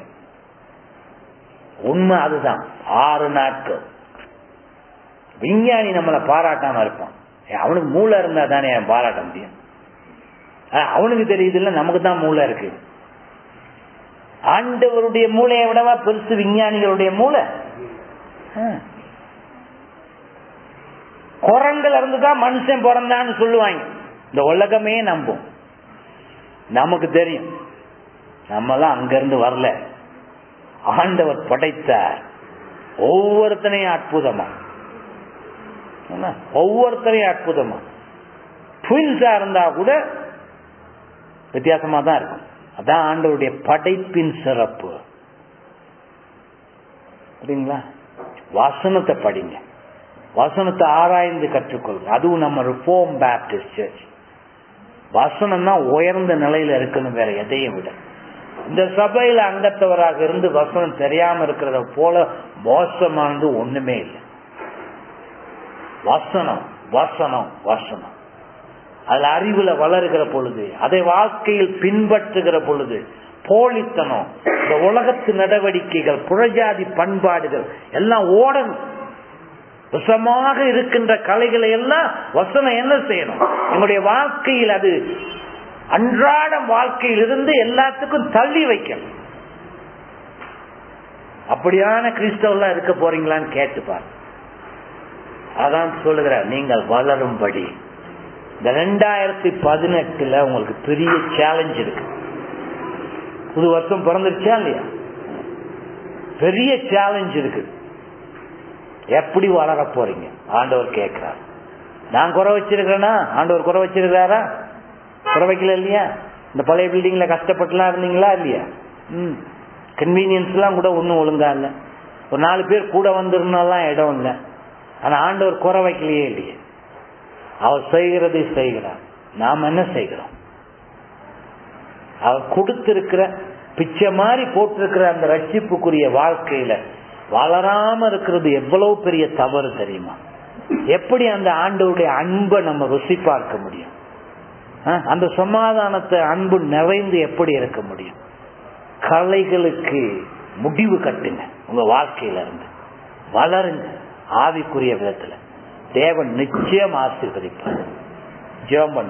உண்மை அதுதான் ஆறு நாட்கள் விஞ்ஞானி நம்மளை பாராட்டாம இருப்பான் அவனுக்கு மூளை இருந்தா தானே பாராட்ட முடியும் அவனுக்கு தெரியுது இல்ல நமக்கு தான் மூளை இருக்கு ஆண்டவருடைய மூளையை விடவா பெருசு விஞ்ஞானிகளுடைய மூளை குரங்குல இருந்து தான் மனுஷன் பிறந்தான்னு சொல்லுவாங்க இந்த உலகமே நம்பும் நமக்கு தெரியும் நம்மலாம் அங்கிருந்து வரல ஆண்டவர் படைத்தார் ஒவ்வொருத்தனையும் அற்புதமா ஒவ்வொருத்தரையும் அற்புதமா ட்வின்ஸா இருந்தா கூட வித்தியாசமா தான் இருக்கும் அதான் ஆண்டவருடைய படைப்பின் சிறப்பு சரிங்களா வசனத்தை படிங்க வசனத்தை ஆராய்ந்து கற்றுக்கொள்ளுங்க அதுவும் நம்ம ரிஃபார்ம் பேப்டிஸ்ட் சர்ச் வசனம் தான் உயர்ந்த நிலையில இருக்கணும் வேற எதையும் விட இந்த சபையில அங்கத்தவராக இருந்து வசனம் தெரியாம இருக்கிறத போல மோசமானது ஒண்ணுமே இல்லை வசனம் வசனம் வசனம் அதுல அறிவுல வளருகிற பொழுது அதை வாழ்க்கையில் பின்பற்றுகிற பொழுது போலித்தனம் இந்த உலகத்து நடவடிக்கைகள் புறஜாதி பண்பாடுகள் எல்லாம் ஓடணும் விஷமாக இருக்கின்ற கலைகளை எல்லாம் வசனம் என்ன செய்யணும் எங்களுடைய வாழ்க்கையில் அது அன்றாடம் வாழ்க்கையில் இருந்து எல்லாத்துக்கும் தள்ளி வைக்கணும் அப்படியான கிறிஸ்தவெல்லாம் இருக்க போறீங்களான்னு கேட்டுப்பார் அதான் சொல்லுகிற நீங்கள் வளரும்படி இந்த ரெண்டாயிரத்தி பதினெட்டுல உங்களுக்கு பெரிய சேலஞ்ச் இருக்கு புது வருஷம் பிறந்துருச்சா இல்லையா பெரிய சேலஞ்ச் இருக்கு எப்படி வளர போறீங்க ஆண்டவர் கேட்கிறார் நான் குறை வச்சிருக்கிறேன்னா ஆண்டவர் குறை வச்சிருக்கிறாரா குறை வைக்கல இல்லையா இந்த பழைய பில்டிங்ல கஷ்டப்பட்டுலாம் இருந்தீங்களா இல்லையா ம் கன்வீனியன்ஸ் எல்லாம் கூட ஒன்றும் ஒழுங்கா இல்லை ஒரு நாலு பேர் கூட வந்துருந்தாலாம் இடம் இல்லை ஆனா ஆண்டவர் குறை வைக்கலையே இல்லையே அவர் செய்கிறதை செய்கிறார் நாம் என்ன செய்கிறோம் அவர் கொடுத்திருக்கிற பிச்சை மாதிரி போட்டிருக்கிற அந்த ரட்சிப்புக்குரிய வாழ்க்கையில வளராம இருக்கிறது எவ்வளவு பெரிய தவறு தெரியுமா எப்படி அந்த ஆண்டவருடைய அன்பை நம்ம ருசி பார்க்க முடியும் அந்த சமாதானத்தை அன்பு நிறைந்து எப்படி இருக்க முடியும் கலைகளுக்கு முடிவு கட்டுங்க உங்க வாழ்க்கையில இருந்து வளருங்க ஆவிக்குரிய விதத்துல தேவன் நிச்சயம் ஆசீர்வதிப்பார் ஜெபம் பண்ண